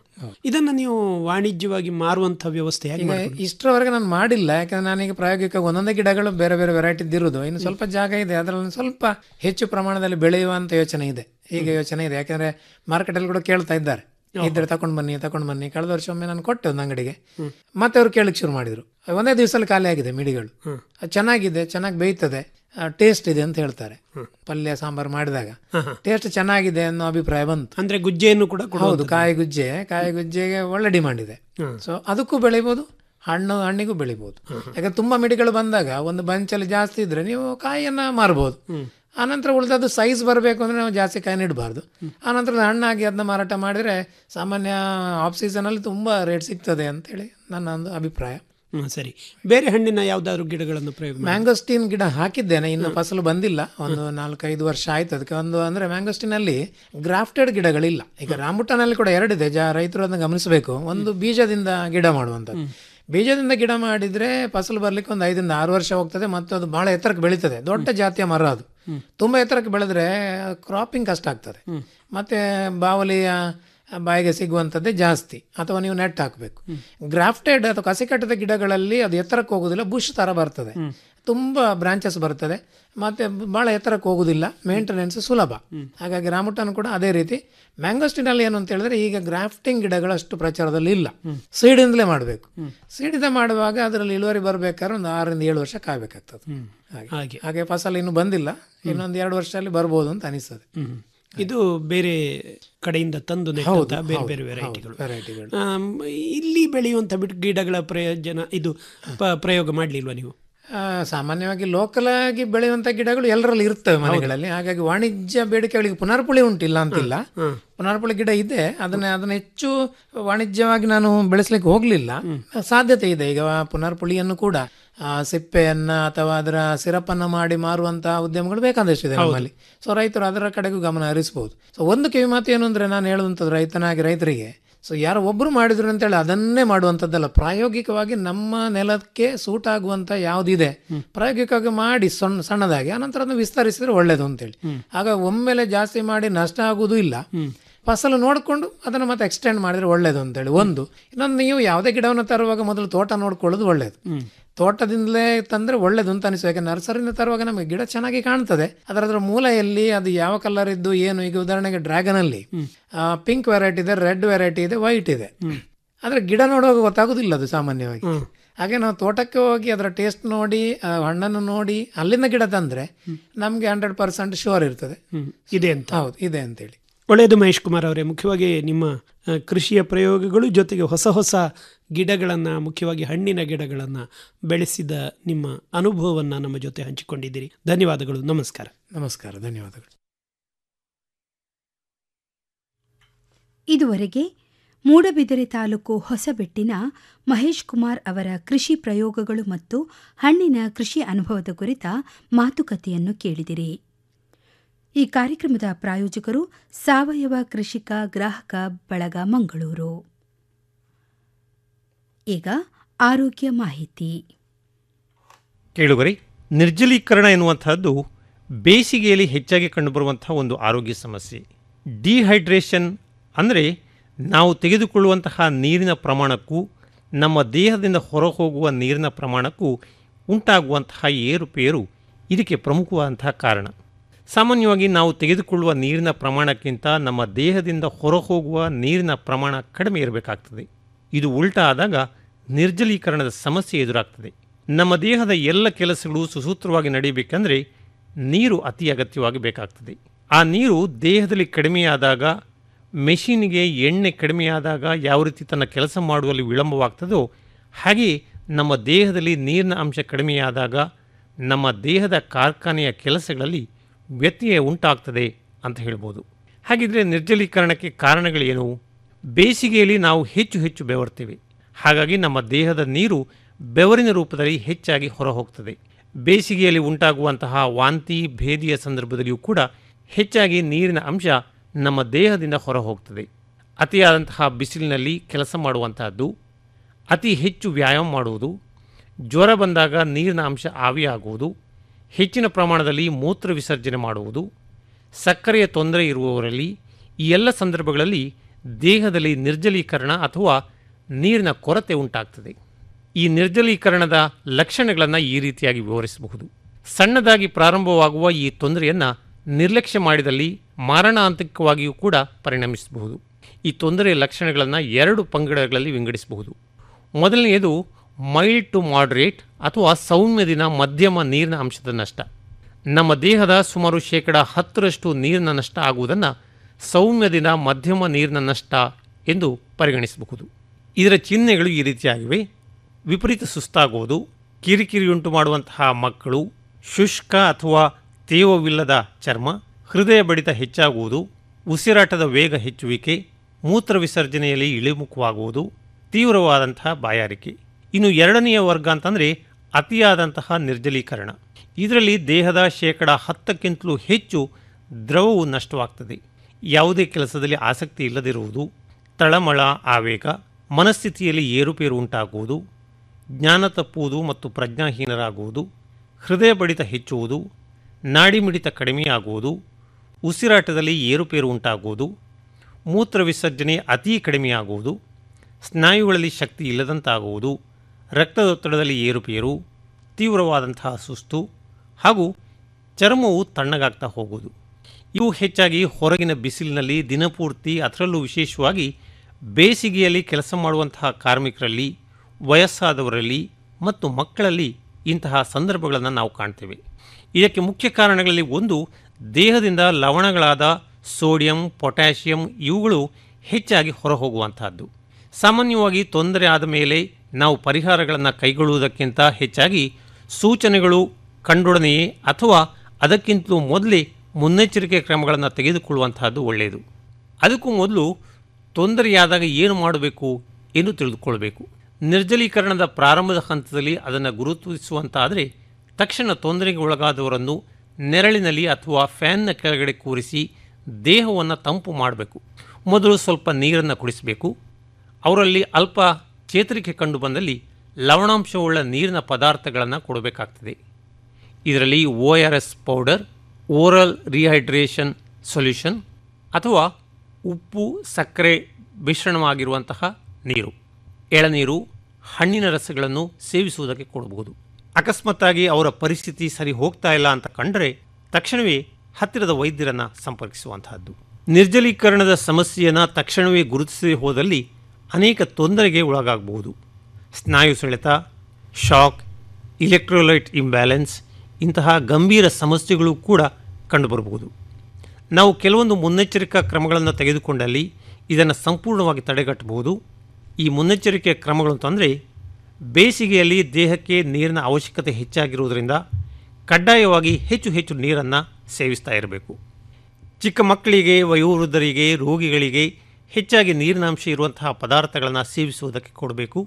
ಇದನ್ನ ನೀವು ವಾಣಿಜ್ಯವಾಗಿ ಮಾರುವಂತ ವ್ಯವಸ್ಥೆ ಹೇಗೆ ಈಗ ಮಾಡ್ಕೊಂಡು- ಇಷ್ಟರವರೆಗೆ ನಾನು ಮಾಡಿಲ್ಲ ಯಾಕಂದ್ರೆ ನಾನೀಗ ಪ್ರಾಯೋಗಿಕ ಒಂದೊಂದೇ ಗಿಡಗಳು ಬೇರೆ ಬೇರೆ ವೆರೈಟಿದ್ದು ಇರುವುದು ಇನ್ನು ಸ್ವಲ್ಪ ಜಾಗ ಇದೆ ಅದರಲ್ಲಿ ಸ್ವಲ್ಪ ಹೆಚ್ಚು ಪ್ರಮಾಣದಲ್ಲಿ ಬೆಳೆಯುವಂತ ಯೋಚನೆ ಇದೆ ಈಗ ಯೋಚನೆ ಇದೆ ಯಾಕಂದ್ರೆ ಮಾರ್ಕೆಟಲ್ಲಿ ಕೂಡ ಕೇಳ್ತಾ ಇದ್ದಾರೆ ಇದ್ರೆ ತಗೊಂಡ್ ಬನ್ನಿ ತಗೊಂಡ್ ಬನ್ನಿ ಕಳೆದ ವರ್ಷ ಒಮ್ಮೆ ನಾನು ಕೊಟ್ಟೆ ಒಂದು ಅಂಗಡಿಗೆ ಮತ್ತೆ ಅವ್ರು ಕೇಳಕ್ ಶುರು ಮಾಡಿದ್ರು ಒಂದೇ ದಿವಸದಲ್ಲಿ ಖಾಲಿ ಆಗಿದೆ ಮಿಡಿಗಳು ಅದು ಚೆನ್ನಾಗಿದೆ ಚೆನ್ನಾಗಿ ಬೇಯ್ತದೆ ಟೇಸ್ಟ್ ಇದೆ ಅಂತ ಹೇಳ್ತಾರೆ ಪಲ್ಯ ಸಾಂಬಾರು ಮಾಡಿದಾಗ ಟೇಸ್ಟ್ ಚೆನ್ನಾಗಿದೆ ಅನ್ನೋ ಅಭಿಪ್ರಾಯ ಬಂತು ಅಂದ್ರೆ ಗುಜ್ಜೆಯನ್ನು ಕೂಡ ಕೊಡುವಂಥದ್ದು. ಹೌದು ಕಾಯಿ ಗುಜ್ಜೆ ಕಾಯಿ ಗುಜ್ಜೆಗೆ ಒಳ್ಳೆ ಡಿಮಾಂಡ್ ಇದೆ ಸೊ ಅದಕ್ಕೂ ಬೆಳಿಬೋದು ಹಣ್ಣು ಹಣ್ಣಿಗೂ ಬೆಳಿಬೋದು ಯಾಕಂದ್ರೆ ತುಂಬಾ ಮಿಡಿಗಳು ಬಂದಾಗ ಒಂದು ಬಂಚಲ್ಲಿ ಜಾಸ್ತಿ ಇದ್ರೆ ನೀವು ಕಾಯಿಯನ್ನ ಮಾರ್ಬೋದು ಆನಂತರ ಉಳಿದದ್ದು ಸೈಜ್ ಬರಬೇಕು ಅಂದ್ರೆ ನಾವು ಜಾಸ್ತಿ ಕಾಯಿ ಇಡಬಾರ್ದು ಆನಂತರ ಹಣ್ಣಾಗಿ ಅದನ್ನ ಮಾರಾಟ ಮಾಡಿದ್ರೆ ಸಾಮಾನ್ಯ ಆಫ್ ಸೀಸನಲ್ಲಿ ತುಂಬಾ ರೇಟ್ ಸಿಗ್ತದೆ ಅಂತೇಳಿ ನನ್ನ ಒಂದು ಅಭಿಪ್ರಾಯ ಹ್ಮ್, ಸರಿ ಬೇರೆ ಹಣ್ಣಿನ ಯಾವ್ದಾದ್ರು ಗಿಡಗಳನ್ನು ಪ್ರಯೋಗ ಮಾಡಿ ಮ್ಯಾಂಗೋಸ್ಟೀನ್ ಗಿಡ ಹಾಕಿದ್ದೇನೆ ಇನ್ನು ಫಸಲು ಬಂದಿಲ್ಲ ಒಂದು ನಾಲ್ಕೈದು ವರ್ಷ ಆಯ್ತು ಅದಕ್ಕೆ ಒಂದು ಅಂದ್ರೆ ಮ್ಯಾಂಗೋಸ್ಟೀನ್ ಅಲ್ಲಿ ಗ್ರಾಫ್ಟೆಡ್ ಗಿಡಗಳಿಲ್ಲ ಈಗ ರಾಂಬುಟಾನಲ್ಲಿ ಕೂಡ ಎರಡಿದೆ ಜಾ ರೈತರು ಅದನ್ನ ಗಮನಿಸಬೇಕು ಒಂದು ಬೀಜದಿಂದ ಗಿಡ ಮಾಡುವಂಥದ್ದು ಬೀಜದಿಂದ ಗಿಡ ಮಾಡಿದ್ರೆ ಫಸಲು ಬರ್ಲಿಕ್ಕೆ ಒಂದು ಐದರಿಂದ ಆರು ವರ್ಷ ಹೋಗ್ತದೆ ಮತ್ತು ಅದು ಬಹಳ ಎತ್ತರಕ್ಕೆ ಬೆಳೀತದೆ ದೊಡ್ಡ ಜಾತಿಯ ಮರ ಅದು ತುಂಬಾ ಎತ್ತರಕ್ಕೆ ಬೆಳೆದ್ರೆ ಕ್ರಾಪಿಂಗ್ ಕಷ್ಟ ಆಗ್ತದೆ ಮತ್ತೆ ಬಾವಲಿಯ ಬಾಯಿಗೆ ಸಿಗುವಂಥದ್ದೇ ಜಾಸ್ತಿ ಅಥವಾ ನೀವು ನೆಟ್ ಹಾಕಬೇಕು ಗ್ರಾಫ್ಟೆಡ್ ಅಥವಾ ಕಸಿ ಕಟ್ಟಿದ ಗಿಡಗಳಲ್ಲಿ ಅದು ಎತ್ತರಕ್ಕೆ ಹೋಗೋದಿಲ್ಲ ಬುಷ್ ತರ ಬರ್ತದೆ ತುಂಬಾ ಬ್ರಾಂಚಸ್ ಬರ್ತದೆ ಮತ್ತೆ ಬಹಳ ಎತ್ತರಕ್ಕೆ ಹೋಗುದಿಲ್ಲ ಮೇಂಟೆನೆನ್ಸ್ ಸುಲಭ ಹಾಗಾಗಿ ರಾಮುಟನ್ ಕೂಡ ಅದೇ ರೀತಿ ಮ್ಯಾಂಗೋಸ್ಟಿನಲ್ಲಿ ಏನು ಅಂತ ಹೇಳಿದ್ರೆ ಈಗ ಗ್ರಾಫ್ಟಿಂಗ್ ಗಿಡಗಳು ಅಷ್ಟು ಪ್ರಚಾರದಲ್ಲಿ ಇಲ್ಲ ಸೀಡಿಂದಲೇ ಮಾಡಬೇಕು ಸೀಡಿಂದ ಮಾಡುವಾಗ ಅದರಲ್ಲಿ ಇಳುವರಿ ಬರಬೇಕಾದ್ರೆ ಒಂದು ಆರರಿಂದ ಏಳು ವರ್ಷ ಕಾಯ್ಬೇಕಾಗ್ತದೆ ಹಾಗೆ ಹಾಗೆ ಹಾಗೆ ಫಸಲ್ ಇನ್ನು ಬಂದಿಲ್ಲ ಇನ್ನೊಂದು ಎರಡು ವರ್ಷದಲ್ಲಿ ಬರ್ಬೋದು ಅಂತ ಅನಿಸ್ತದೆ ಹ್ಮ್. ಇದು ಬೇರೆ ಕಡೆಯಿಂದ ತಂದು ನೆಟ್ಟಂತ ಬೇರೆ ಬೇರೆ ವೆರೈಟಿಗಳು ವೆರೈಟಿಗಳು ಇಲ್ಲಿ ಬೆಳೆಯುವಂತ ಬಿಟ್ಟು ಗಿಡಗಳ ಪ್ರಯೋಜನ ಇದು ಪ- ಪ್ರಯೋಗ ಮಾಡ್ಲಿಲ್ವಾ ನೀವು ಆ, ಸಾಮಾನ್ಯವಾಗಿ ಲೋಕಲ್ ಆಗಿ ಬೆಳೆಯುವಂತ ಗಿಡಗಳು ಎಲ್ಲರಲ್ಲಿ ಇರ್ತವೆ ಮನೆಗಳಲ್ಲಿ ಹಾಗಾಗಿ ವಾಣಿಜ್ಯ ಬೇಡಿಕೆಗಳಿಗೆ ಪುನರ್ಪುಳಿ ಉಂಟಿಲ್ಲ ಅಂತಿಲ್ಲ ಪುನರ್ಪುಳಿ ಗಿಡ ಇದೆ ಅದನ್ನ ಅದನ್ನ ಹೆಚ್ಚು ವಾಣಿಜ್ಯವಾಗಿ ನಾನು ಬೆಳೆಸಲಿಕ್ಕೆ ಹೋಗ್ಲಿಲ್ಲ ಸಾಧ್ಯತೆ ಇದೆ ಈಗ ಪುನರ್ಪುಳಿಯನ್ನು ಕೂಡ ಆ, ಸಿಪ್ಪೆಯನ್ನ ಅಥವಾ ಅದರ ಸಿರಪನ್ನ ಮಾಡಿ ಮಾರುವಂತಹ ಉದ್ಯಮಗಳು ಬೇಕಾದಷ್ಟಿದೆ ನಮ್ಮಲ್ಲಿ ಸೊ ರೈತರು ಅದರ ಕಡೆಗೂ ಗಮನ ಹರಿಸಬಹುದು ಸೊ ಒಂದು ಕಿವಿ ಮಾತು ಏನು ಅಂದ್ರೆ ನಾನು ಹೇಳುವಂಥದ್ದು ರೈತನಾಗಿ ರೈತರಿಗೆ ಸೊ ಯಾರೋ ಒಬ್ರು ಮಾಡಿದ್ರು ಅಂತೇಳಿ ಅದನ್ನೇ ಮಾಡುವಂಥದ್ದಲ್ಲ ಪ್ರಾಯೋಗಿಕವಾಗಿ ನಮ್ಮ ನೆಲಕ್ಕೆ ಸೂಟ್ ಆಗುವಂತ ಯಾವ್ದಿದೆ ಪ್ರಾಯೋಗಿಕವಾಗಿ ಮಾಡಿ ಸಣ್ಣ ಸಣ್ಣದಾಗಿ ಅನಂತರ ಅದನ್ನು ವಿಸ್ತರಿಸಿದ್ರೆ ಒಳ್ಳೇದು ಅಂತೇಳಿ ಆಗ ಒಮ್ಮೆಲೆ ಜಾಸ್ತಿ ಮಾಡಿ ನಷ್ಟ ಆಗುವುದೂ ಇಲ್ಲ ಫಸಲು ನೋಡಿಕೊಂಡು ಅದನ್ನು ಮತ್ತೆ ಎಕ್ಸ್ಟೆಂಡ್ ಮಾಡಿದ್ರೆ ಒಳ್ಳೇದು ಅಂತೇಳಿ ಒಂದು ಇನ್ನೊಂದು ನೀವು ಯಾವುದೇ ಗಿಡವನ್ನು ತರುವಾಗ ಮೊದಲು ತೋಟ ನೋಡ್ಕೊಳ್ಳೋದು ಒಳ್ಳೇದು ತೋಟದಿಂದಲೇ ತಂದ್ರೆ ಒಳ್ಳೇದು ಅಂತ ಅನಿಸ್ತು ಯಾಕೆ ನರ್ಸರಿಯಿಂದ ತರುವಾಗ ನಮಗೆ ಗಿಡ ಚೆನ್ನಾಗಿ ಕಾಣ್ತದೆ ಅದರ ಅದರ ಮೂಲ ಎಲ್ಲಿ ಅದು ಯಾವ ಕಲರ್ ಇದ್ದು ಏನು ಈಗ ಉದಾಹರಣೆಗೆ ಡ್ರ್ಯಾಗನ್ ಅಲ್ಲಿ ಪಿಂಕ್ ವೆರೈಟಿ ಇದೆ ರೆಡ್ ವೆರೈಟಿ ಇದೆ ವೈಟ್ ಇದೆ ಆದ್ರೆ ಗಿಡ ನೋಡುವಾಗ ಗೊತ್ತಾಗುದಿಲ್ಲ ಅದು ಸಾಮಾನ್ಯವಾಗಿ ಹಾಗೆ ನಾವು ತೋಟಕ್ಕೆ ಹೋಗಿ ಅದರ ಟೇಸ್ಟ್ ನೋಡಿ ಆ ಹಣ್ಣನ್ನು ನೋಡಿ ಅಲ್ಲಿಂದ ಗಿಡ ತಂದ್ರೆ ನಮ್ಗೆ ಹಂಡ್ರೆಡ್ ಪರ್ಸೆಂಟ್ ಶೋರ್ ಇರ್ತದೆ ಇದೆ ಅಂತ ಹೌದು ಇದೆ ಅಂತೇಳಿ ಒಳ್ಳೆಯದು ಮಹೇಶ್ ಕುಮಾರ್ ಅವರೇ ಮುಖ್ಯವಾಗಿ ನಿಮ್ಮ ಆ, ಕೃಷಿಯ ಪ್ರಯೋಗಗಳು ಜೊತೆಗೆ ಹೊಸ ಹೊಸ ಗಿಡಗಳನ್ನು ಮುಖ್ಯವಾಗಿ ಹಣ್ಣಿನ ಗಿಡಗಳನ್ನು ಬೆಳೆಸಿದ ನಿಮ್ಮ ಅನುಭವವನ್ನು ನಮ್ಮ ಜೊತೆ ಹಂಚಿಕೊಂಡಿದ್ದೀರಿ ಧನ್ಯವಾದಗಳು ನಮಸ್ಕಾರ ನಮಸ್ಕಾರ ಧನ್ಯವಾದಗಳು ಇದುವರೆಗೆ ಮೂಡಬಿದರೆ ತಾಲೂಕು ಹೊಸಬೆಟ್ಟಿನ ಮಹೇಶ್ ಕುಮಾರ್ ಅವರ ಕೃಷಿ ಪ್ರಯೋಗಗಳು ಮತ್ತು ಹಣ್ಣಿನ ಕೃಷಿ ಅನುಭವದ ಕುರಿತ ಮಾತುಕತೆಯನ್ನು ಕೇಳಿದಿರಿ ಈ ಕಾರ್ಯಕ್ರಮದ ಪ್ರಾಯೋಜಕರು ಸಾವಯವ ಕೃಷಿಕ ಗ್ರಾಹಕ ಬಳಗ ಮಂಗಳೂರು ಈಗ ಆರೋಗ್ಯ ಮಾಹಿತಿ ಕೇಳುಗರೆ ನಿರ್ಜಲೀಕರಣ ಎನ್ನುವಂತಹದ್ದು ಬೇಸಿಗೆಯಲ್ಲಿ ಹೆಚ್ಚಾಗಿ ಕಂಡುಬರುವಂತಹ ಒಂದು ಆರೋಗ್ಯ ಸಮಸ್ಯೆ ಡಿಹೈಡ್ರೇಷನ್ ಅಂದರೆ ನಾವು ತೆಗೆದುಕೊಳ್ಳುವಂತಹ ನೀರಿನ ಪ್ರಮಾಣಕ್ಕೂ ನಮ್ಮ ದೇಹದಿಂದ ಹೊರಹೋಗುವ ನೀರಿನ ಪ್ರಮಾಣಕ್ಕೂ ಉಂಟಾಗುವಂತಹ ಏರುಪೇರು ಇದಕ್ಕೆ ಪ್ರಮುಖವಾದಂತಹ ಕಾರಣ ಸಾಮಾನ್ಯವಾಗಿ ನಾವು ತೆಗೆದುಕೊಳ್ಳುವ ನೀರಿನ ಪ್ರಮಾಣಕ್ಕಿಂತ ನಮ್ಮ ದೇಹದಿಂದ ಹೊರಹೋಗುವ ನೀರಿನ ಪ್ರಮಾಣ ಕಡಿಮೆ ಇರಬೇಕಾಗ್ತದೆ ಇದು ಉಲ್ಟಾ ಆದಾಗ ನಿರ್ಜಲೀಕರಣದ ಸಮಸ್ಯೆ ಎದುರಾಗ್ತದೆ ನಮ್ಮ ದೇಹದ ಎಲ್ಲ ಕೆಲಸಗಳು ಸುಸೂತ್ರವಾಗಿ ನಡೆಯಬೇಕೆಂದರೆ ನೀರು ಅತಿ ಅಗತ್ಯವಾಗಿ ಬೇಕಾಗ್ತದೆ ಆ ನೀರು ದೇಹದಲ್ಲಿ ಕಡಿಮೆಯಾದಾಗ ಮೆಷಿನ್ಗೆ ಎಣ್ಣೆ ಕಡಿಮೆಯಾದಾಗ ಯಾವ ರೀತಿ ತನ್ನ ಕೆಲಸ ಮಾಡುವಲ್ಲಿ ವಿಳಂಬವಾಗ್ತದೋ ಹಾಗೆಯೇ ನಮ್ಮ ದೇಹದಲ್ಲಿ ನೀರಿನ ಅಂಶ ಕಡಿಮೆಯಾದಾಗ ನಮ್ಮ ದೇಹದ ಕಾರ್ಖಾನೆಯ ಕೆಲಸಗಳಲ್ಲಿ ವ್ಯತ್ಯಯ ಉಂಟಾಗ್ತದೆ ಅಂತ ಹೇಳ್ಬೋದು ಹಾಗಿದ್ರೆ ನಿರ್ಜಲೀಕರಣಕ್ಕೆ ಕಾರಣಗಳೇನು ಬೇಸಿಗೆಯಲ್ಲಿ ನಾವು ಹೆಚ್ಚು ಹೆಚ್ಚು ಬೆವರ್ತೇವೆ ಹಾಗಾಗಿ ನಮ್ಮ ದೇಹದ ನೀರು ಬೆವರಿನ ರೂಪದಲ್ಲಿ ಹೆಚ್ಚಾಗಿ ಹೊರಹೋಗ್ತದೆ ಬೇಸಿಗೆಯಲ್ಲಿ ಉಂಟಾಗುವಂತಹ ವಾಂತಿ ಭೇದಿಯ ಸಂದರ್ಭದಲ್ಲಿಯೂ ಕೂಡ ಹೆಚ್ಚಾಗಿ ನೀರಿನ ಅಂಶ ನಮ್ಮ ದೇಹದಿಂದ ಹೊರಹೋಗ್ತದೆ ಅತಿಯಾದಂತಹ ಬಿಸಿಲಿನಲ್ಲಿ ಕೆಲಸ ಮಾಡುವಂತಹದ್ದು ಅತಿ ಹೆಚ್ಚು ವ್ಯಾಯಾಮ ಮಾಡುವುದು ಜ್ವರ ಬಂದಾಗ ನೀರಿನ ಅಂಶ ಆವಿಯಾಗುವುದು ಹೆಚ್ಚಿನ ಪ್ರಮಾಣದಲ್ಲಿ ಮೂತ್ರ ವಿಸರ್ಜನೆ ಮಾಡುವುದು ಸಕ್ಕರೆಯ ತೊಂದರೆ ಇರುವವರಲ್ಲಿ ಈ ಎಲ್ಲ ಸಂದರ್ಭಗಳಲ್ಲಿ ದೇಹದಲ್ಲಿ ನಿರ್ಜಲೀಕರಣ ಅಥವಾ ನೀರಿನ ಕೊರತೆ ಉಂಟಾಗ್ತದೆ ಈ ನಿರ್ಜಲೀಕರಣದ ಲಕ್ಷಣಗಳನ್ನು ಈ ರೀತಿಯಾಗಿ ವಿವರಿಸಬಹುದು ಸಣ್ಣದಾಗಿ ಪ್ರಾರಂಭವಾಗುವ ಈ ತೊಂದರೆಯನ್ನು ನಿರ್ಲಕ್ಷ್ಯ ಮಾಡಿದಲ್ಲಿ ಮಾರಣಾಂತಿಕವಾಗಿಯೂ ಕೂಡ ಪರಿಣಮಿಸಬಹುದು ಈ ತೊಂದರೆಯ ಲಕ್ಷಣಗಳನ್ನು ಎರಡು ಪಂಗಡಗಳಲ್ಲಿ ವಿಂಗಡಿಸಬಹುದು ಮೊದಲನೆಯದು ಮೈಲ್ಡ್ ಟು ಮಾಡ್ರೇಟ್ ಅಥವಾ ಸೌಮ್ಯದಿನ ಮಧ್ಯಮ ನೀರಿನ ಅಂಶದ ನಷ್ಟ ನಮ್ಮ ದೇಹದ ಸುಮಾರು ಶೇಕಡ ಹತ್ತರಷ್ಟು ನೀರಿನ ನಷ್ಟ ಆಗುವುದನ್ನು ಸೌಮ್ಯದಿನ ಮಧ್ಯಮ ನೀರಿನ ನಷ್ಟ ಎಂದು ಪರಿಗಣಿಸಬಹುದು ಇದರ ಚಿಹ್ನೆಗಳು ಈ ರೀತಿಯಾಗಿವೆ ವಿಪರೀತ ಸುಸ್ತಾಗುವುದು ಕಿರಿಕಿರಿಯುಂಟು ಮಾಡುವಂತಹ ಮಕ್ಕಳು ಶುಷ್ಕ ಅಥವಾ ತೇವವಿಲ್ಲದ ಚರ್ಮ ಹೃದಯ ಬಡಿತ ಹೆಚ್ಚಾಗುವುದು ಉಸಿರಾಟದ ವೇಗ ಹೆಚ್ಚುವಿಕೆ ಮೂತ್ರ ವಿಸರ್ಜನೆಯಲ್ಲಿ ಇಳಿಮುಖವಾಗುವುದು ತೀವ್ರವಾದಂತಹ ಬಾಯಾರಿಕೆ ಇನ್ನು ಎರಡನೆಯ ವರ್ಗ ಅಂತಂದರೆ ಅತಿಯಾದಂತಹ ನಿರ್ಜಲೀಕರಣ ಇದರಲ್ಲಿ ದೇಹದ ಶೇಕಡ ಹತ್ತಕ್ಕಿಂತಲೂ ಹೆಚ್ಚು ದ್ರವವು ನಷ್ಟವಾಗ್ತದೆ ಯಾವುದೇ ಕೆಲಸದಲ್ಲಿ ಆಸಕ್ತಿ ಇಲ್ಲದಿರುವುದು ತಳಮಳ ಆವೇಗ ಮನಸ್ಥಿತಿಯಲ್ಲಿ ಏರುಪೇರು ಉಂಟಾಗುವುದು ಜ್ಞಾನ ತಪ್ಪುವುದು ಮತ್ತು ಪ್ರಜ್ಞಾಹೀನರಾಗುವುದು ಹೃದಯ ಬಡಿತ ಹೆಚ್ಚುವುದು ನಾಡಿ ಮಿಡಿತ ಕಡಿಮೆಯಾಗುವುದು ಉಸಿರಾಟದಲ್ಲಿ ಏರುಪೇರು ಉಂಟಾಗುವುದು ಮೂತ್ರ ವಿಸರ್ಜನೆ ಅತೀ ಕಡಿಮೆಯಾಗುವುದು ಸ್ನಾಯುಗಳಲ್ಲಿ ಶಕ್ತಿ ಇಲ್ಲದಂತಾಗುವುದು ರಕ್ತದೊತ್ತಡದಲ್ಲಿ ಏರುಪೇರು ತೀವ್ರವಾದಂತಹ ಸುಸ್ತು ಹಾಗೂ ಚರ್ಮವು ತಣ್ಣಗಾಗ್ತಾ ಹೋಗುವುದು ಇವು ಹೆಚ್ಚಾಗಿ ಹೊರಗಿನ ಬಿಸಿಲಿನಲ್ಲಿ ದಿನಪೂರ್ತಿ ಅದರಲ್ಲೂ ವಿಶೇಷವಾಗಿ ಬೇಸಿಗೆಯಲ್ಲಿ ಕೆಲಸ ಮಾಡುವಂತಹ ಕಾರ್ಮಿಕರಲ್ಲಿ ವಯಸ್ಸಾದವರಲ್ಲಿ ಮತ್ತು ಮಕ್ಕಳಲ್ಲಿ ಇಂತಹ ಸಂದರ್ಭಗಳನ್ನು ನಾವು ಕಾಣ್ತೇವೆ ಇದಕ್ಕೆ ಮುಖ್ಯ ಕಾರಣಗಳಲ್ಲಿ ಒಂದು ದೇಹದಿಂದ ಲವಣಗಳಾದ ಸೋಡಿಯಂ ಪೊಟ್ಯಾಷಿಯಂ ಇವುಗಳು ಹೆಚ್ಚಾಗಿ ಹೊರಹೋಗುವಂತಹದ್ದು ಸಾಮಾನ್ಯವಾಗಿ ತೊಂದರೆ ಆದ ಮೇಲೆ ನಾವು ಪರಿಹಾರಗಳನ್ನು ಕೈಗೊಳ್ಳುವುದಕ್ಕಿಂತ ಹೆಚ್ಚಾಗಿ ಸೂಚನೆಗಳು ಕಂಡೊಡನೆಯೇ ಅಥವಾ ಅದಕ್ಕಿಂತಲೂ ಮೊದಲೇ ಮುನ್ನೆಚ್ಚರಿಕೆ ಕ್ರಮಗಳನ್ನು ತೆಗೆದುಕೊಳ್ಳುವಂತಹದ್ದು ಒಳ್ಳೆಯದು ಅದಕ್ಕೂ ಮೊದಲು ತೊಂದರೆಯಾದಾಗ ಏನು ಮಾಡಬೇಕು ಎಂದು ತಿಳಿದುಕೊಳ್ಬೇಕು ನಿರ್ಜಲೀಕರಣದ ಪ್ರಾರಂಭದ ಹಂತದಲ್ಲಿ ಅದನ್ನು ಗುರುತಿಸುವಂತಾದರೆ ತಕ್ಷಣ ತೊಂದರೆಗೆ ಒಳಗಾದವರನ್ನು ನೆರಳಿನಲ್ಲಿ ಅಥವಾ ಫ್ಯಾನ್ನ ಕೆಳಗಡೆ ಕೂರಿಸಿ ದೇಹವನ್ನು ತಂಪು ಮಾಡಬೇಕು ಮೊದಲು ಸ್ವಲ್ಪ ನೀರನ್ನು ಕುಡಿಸಬೇಕು ಅವರಲ್ಲಿ ಅಲ್ಪ ಚೇತರಿಕೆ ಕಂಡು ಬಂದಲ್ಲಿ ಲವಣಾಂಶವುಳ್ಳ ನೀರಿನ ಪದಾರ್ಥಗಳನ್ನು ಕೊಡಬೇಕಾಗ್ತದೆ ಇದರಲ್ಲಿ O R S powder oral rehydration solution ಅಥವಾ ಉಪ್ಪು ಸಕ್ಕರೆ ಮಿಶ್ರಣವಾಗಿರುವಂತಹ ನೀರು ಎಳನೀರು ಹಣ್ಣಿನ ರಸಗಳನ್ನು ಸೇವಿಸುವುದಕ್ಕೆ ಕೊಡಬಹುದು ಅಕಸ್ಮಾತ್ತಾಗಿ ಅವರ ಪರಿಸ್ಥಿತಿ ಸರಿ ಹೋಗ್ತಾ ಇಲ್ಲ ಅಂತ ಕಂಡರೆ ತಕ್ಷಣವೇ ಹತ್ತಿರದ ವೈದ್ಯರನ್ನು ಸಂಪರ್ಕಿಸುವಂತಹದ್ದು ನಿರ್ಜಲೀಕರಣದ ಸಮಸ್ಯೆಯನ್ನು ತಕ್ಷಣವೇ ಗುರುತಿಸದೆ ಹೋದಲ್ಲಿ ಅನೇಕ ತೊಂದರೆಗೆ ಒಳಗಾಗಬಹುದು ಸ್ನಾಯು ಸೆಳೆತ ಶಾಕ್ ಇಲೆಕ್ಟ್ರೋಲೈಟ್ ಇಂಬ್ಯಾಲೆನ್ಸ್ ಇಂತಹ ಗಂಭೀರ ಸಮಸ್ಯೆಗಳು ಕೂಡ ಕಂಡುಬರಬಹುದು ನಾವು ಕೆಲವೊಂದು ಮುನ್ನೆಚ್ಚರಿಕಾ ಕ್ರಮಗಳನ್ನು ತೆಗೆದುಕೊಂಡಲ್ಲಿ ಇದನ್ನು ಸಂಪೂರ್ಣವಾಗಿ ತಡೆಗಟ್ಟಬಹುದು ಈ ಮುನ್ನೆಚ್ಚರಿಕೆಯ ಕ್ರಮಗಳು ಅಂತಂದರೆ ಬೇಸಿಗೆಯಲ್ಲಿ ದೇಹಕ್ಕೆ ನೀರಿನ ಅವಶ್ಯಕತೆ ಹೆಚ್ಚಾಗಿರುವುದರಿಂದ ಕಡ್ಡಾಯವಾಗಿ ಹೆಚ್ಚು ಹೆಚ್ಚು ನೀರನ್ನು ಸೇವಿಸ್ತಾ ಇರಬೇಕು ಚಿಕ್ಕ ಮಕ್ಕಳಿಗೆ ವಯೋವೃದ್ಧರಿಗೆ ರೋಗಿಗಳಿಗೆ ಹೆಚ್ಚಾಗಿ ನೀರಿನಾಂಶ ಇರುವಂತಹ ಪದಾರ್ಥಗಳನ್ನು ಸೇವಿಸುವುದಕ್ಕೆ ಕೊಡಬೇಕು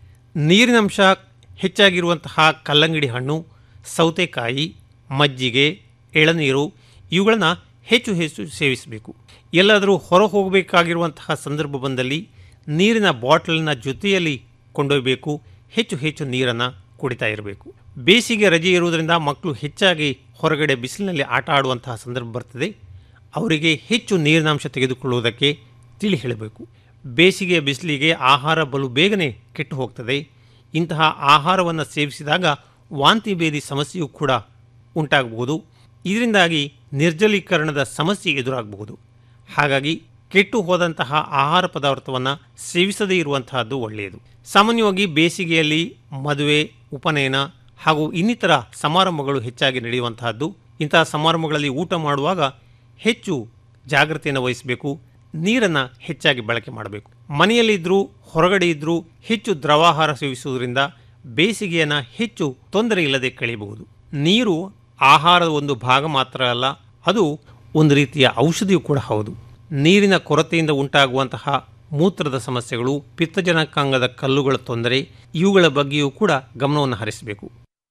ನೀರಿನಂಶ ಹೆಚ್ಚಾಗಿರುವಂತಹ ಕಲ್ಲಂಗಡಿ ಹಣ್ಣು ಸೌತೆಕಾಯಿ ಮಜ್ಜಿಗೆ ಎಳನೀರು ಇವುಗಳನ್ನು ಹೆಚ್ಚು ಹೆಚ್ಚು ಸೇವಿಸಬೇಕು ಎಲ್ಲಾದರೂ ಹೊರ ಹೋಗಬೇಕಾಗಿರುವಂತಹ ಸಂದರ್ಭ ಬಂದಲ್ಲಿ ನೀರಿನ ಬಾಟಲಿನ ಜೊತೆಯಲ್ಲಿ ಕೊಂಡೊಯ್ಯಬೇಕು ಹೆಚ್ಚು ಹೆಚ್ಚು ನೀರನ್ನು ಕುಡಿತಾ ಇರಬೇಕು ಬೇಸಿಗೆ ರಜೆ ಇರುವುದರಿಂದ ಮಕ್ಕಳು ಹೆಚ್ಚಾಗಿ ಹೊರಗಡೆ ಬಿಸಿಲಿನಲ್ಲಿ ಆಟ ಆಡುವಂತಹ ಸಂದರ್ಭ ಬರ್ತದೆ ಅವರಿಗೆ ಹೆಚ್ಚು ನೀರಿನಾಂಶ ತೆಗೆದುಕೊಳ್ಳುವುದಕ್ಕೆ ತಿಳಿ ಹೇಳಬೇಕು ಬೇಸಿಗೆಯ ಬಿಸಿಲಿಗೆ ಆಹಾರ ಬಲು ಬೇಗನೆ ಕೆಟ್ಟು ಹೋಗ್ತದೆ ಇಂತಹ ಆಹಾರವನ್ನು ಸೇವಿಸಿದಾಗ ವಾಂತಿ ಭೇದಿ ಸಮಸ್ಯೆಯೂ ಕೂಡ ಉಂಟಾಗಬಹುದು ಇದರಿಂದಾಗಿ ನಿರ್ಜಲೀಕರಣದ ಸಮಸ್ಯೆ ಎದುರಾಗಬಹುದು ಹಾಗಾಗಿ ಕೆಟ್ಟು ಹೋದಂತಹ ಆಹಾರ ಪದಾರ್ಥವನ್ನು ಸೇವಿಸದೇ ಇರುವಂತಹದ್ದು ಒಳ್ಳೆಯದು ಸಾಮಾನ್ಯವಾಗಿ ಬೇಸಿಗೆಯಲ್ಲಿ ಮದುವೆ ಉಪನಯನ ಹಾಗೂ ಇನ್ನಿತರ ಸಮಾರಂಭಗಳು ಹೆಚ್ಚಾಗಿ ನಡೆಯುವಂತಹದ್ದು ಇಂತಹ ಸಮಾರಂಭಗಳಲ್ಲಿ ಊಟ ಮಾಡುವಾಗ ಹೆಚ್ಚು ಜಾಗ್ರತೆಯನ್ನು ವಹಿಸಬೇಕು ನೀರನ್ನು ಹೆಚ್ಚಾಗಿ ಬಳಕೆ ಮಾಡಬೇಕು ಮನೆಯಲ್ಲಿದ್ದರೂ ಹೊರಗಡೆ ಇದ್ದರೂ ಹೆಚ್ಚು ದ್ರವಾಹಾರ ಸೇವಿಸುವುದರಿಂದ ಬೇಸಿಗೆಯನ್ನು ಹೆಚ್ಚು ತೊಂದರೆ ಇಲ್ಲದೆ ಕಳೆಯಬಹುದು ನೀರು ಆಹಾರದ ಒಂದು ಭಾಗ ಮಾತ್ರ ಅಲ್ಲ ಅದು ಒಂದು ರೀತಿಯ ಔಷಧಿಯೂ ಕೂಡ ಹೌದು ನೀರಿನ ಕೊರತೆಯಿಂದ ಉಂಟಾಗುವಂತಹ ಮೂತ್ರದ ಸಮಸ್ಯೆಗಳು ಪಿತ್ತಜನಕಾಂಗದ ಕಲ್ಲುಗಳ ತೊಂದರೆ ಇವುಗಳ ಬಗ್ಗೆಯೂ ಕೂಡ ಗಮನವನ್ನು ಹರಿಸಬೇಕು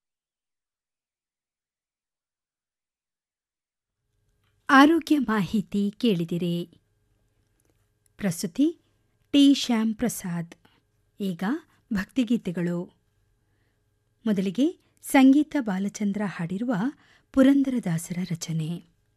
ಆರೋಗ್ಯ ಮಾಹಿತಿ ಕೇಳಿದಿರಿ ಪ್ರಸ್ತುತಿ ಟಿ ಶ್ಯಾಮ್ ಪ್ರಸಾದ್ ಈಗ ಭಕ್ತಿಗೀತೆಗಳು ಮೊದಲಿಗೆ ಸಂಗೀತ ಬಾಲಚಂದ್ರ ಹಾಡಿರುವ ಪುರಂದರದಾಸರ ರಚನೆ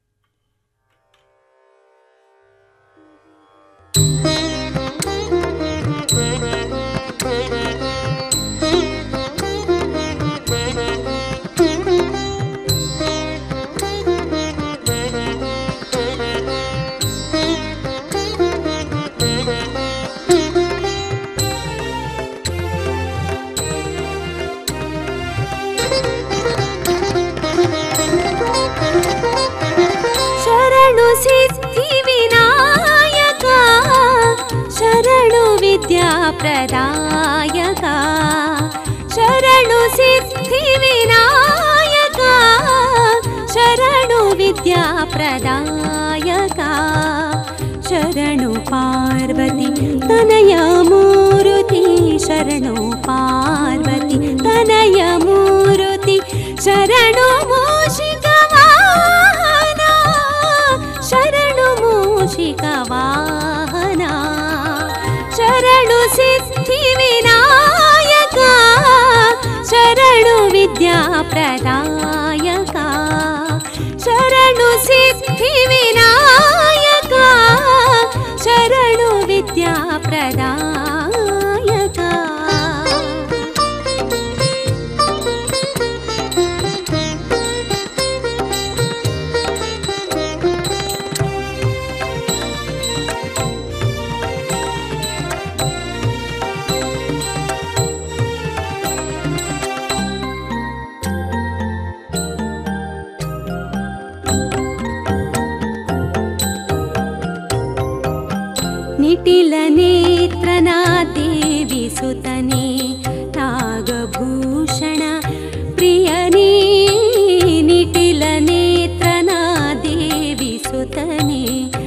ಶರಣು ಸಿದ್ಧಿ ವಿನಾಯಕ ಶರಣು ವಿದ್ಯಾ ಪ್ರದಾಯಕ ಶರಣು ಸಿದ್ಧಿ ವಿನಾಯಕ ಶರಣು ವಿದ್ಯಾ ಪ್ರದಾಯಕ ಶರಣು ಪಾರ್ವತಿ ತನಯ ಮೂರುತಿ ಶರಣು ಪಾರ್ವತಿ ತನಯ ಮೂರುತಿ ಶರಣು ಮೂಷಿಕ ವಾಹನ ಶರಣು ಮೂಷಿಕ ವಾಹನ ಶರಣು ಸಿದ್ಧಿ ವಿನಾಯಕ ಶರಣು ವಿದ್ಯಾ ಪ್ರದಾಯಕ ಶರಣು ಸಿದ್ಧಿ ವಿನಾಯಕ ಶರಣು ವಿದ್ಯಾ ಪ್ರದಾಯಕ ನಿಟಿಲ ನೇತ್ರನ ದೇವಿ ಸುತನೆ ನಾಗಭೂಷಣ ಪ್ರಿಯನೇ ನಿಟಿಲ ನೇತ್ರನ ದೇವಿ ಸುತನೆ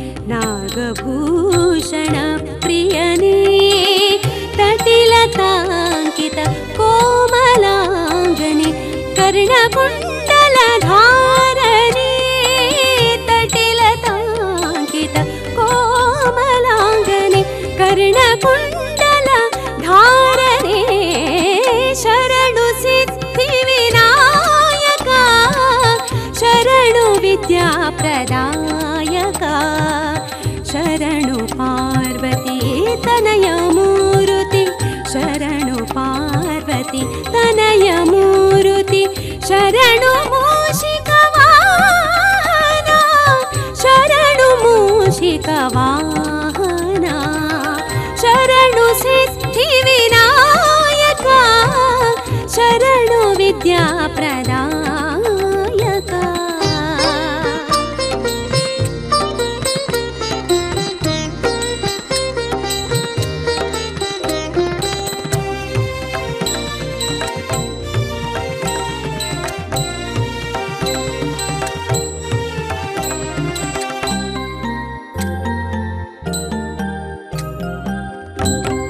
ನಾಗಭೂಷಣ ಪ್ರಿಯನೇ ತಟಿಲ ತಾಂಕಿತ ಕೋಮಲಾಂಗನೆ ಕರ್ಣಕುಂಡಲ ಧಾರಣೆ ತಟಿಲ ತಾಂಕಿತ ಕೋಮಲಾಂಗನೆ ಕರ್ಣಕುಂಡಲ ಧಾರಣೆ ಶರಣು ಸಿದ್ಧಿ ವಿನಾಯಕ ಶರಣು ವಿದ್ಯಾ ಪ್ರದಾಯಕ ಶರಣು ಪಾರ್ವತಿ ತನಯ ಮೂರುತಿ ಶರಣು ಪಾರ್ವತಿ ತನಯ ಮೂರುತಿ ಶರಣು ಮೂಷಿಕ ವಾಹನ ಶರಣು ಮೂಷಿಕ ವಾಹನ ಶರಣು ಸಿದ್ಧಿ ವಿನಾಯಕ ಶರಣು ವಿದ್ಯಾ ಪ್ರದಾಯಕ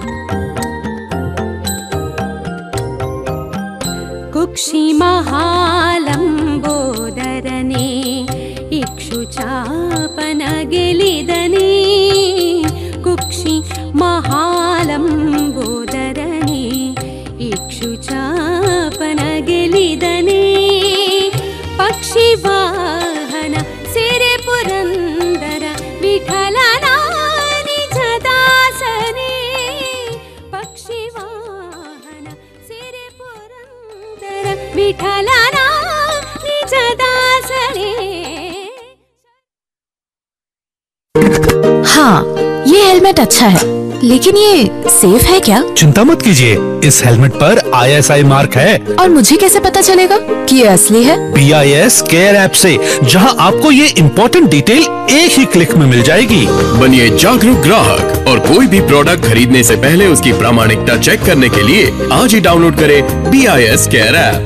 ಕುಕ್ಷಿ ಮಹಾ ವಿಠಲನ ನಿಜ ದಾಸರೇ हाँ ये हेलमेट अच्छा है लेकिन ये सेफ है क्या चिंता मत कीजिए इस हेलमेट पर आईएसआई मार्क है और मुझे कैसे पता चलेगा कि ये असली है B I S care app से जहां आपको ये इम्पोर्टेंट डिटेल एक ही क्लिक में मिल जाएगी बनिए जागरूक ग्राहक और कोई भी प्रोडक्ट खरीदने से पहले उसकी प्रामाणिकता चेक करने के लिए आज ही डाउनलोड करें B I S care app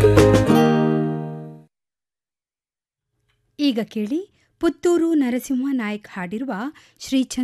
ಈಗ ಕೇಳಿ ಪುತ್ತೂರು ನರಸಿಂಹ ನಾಯಕ್ ಹಾಡಿರುವ ಶ್ರೀ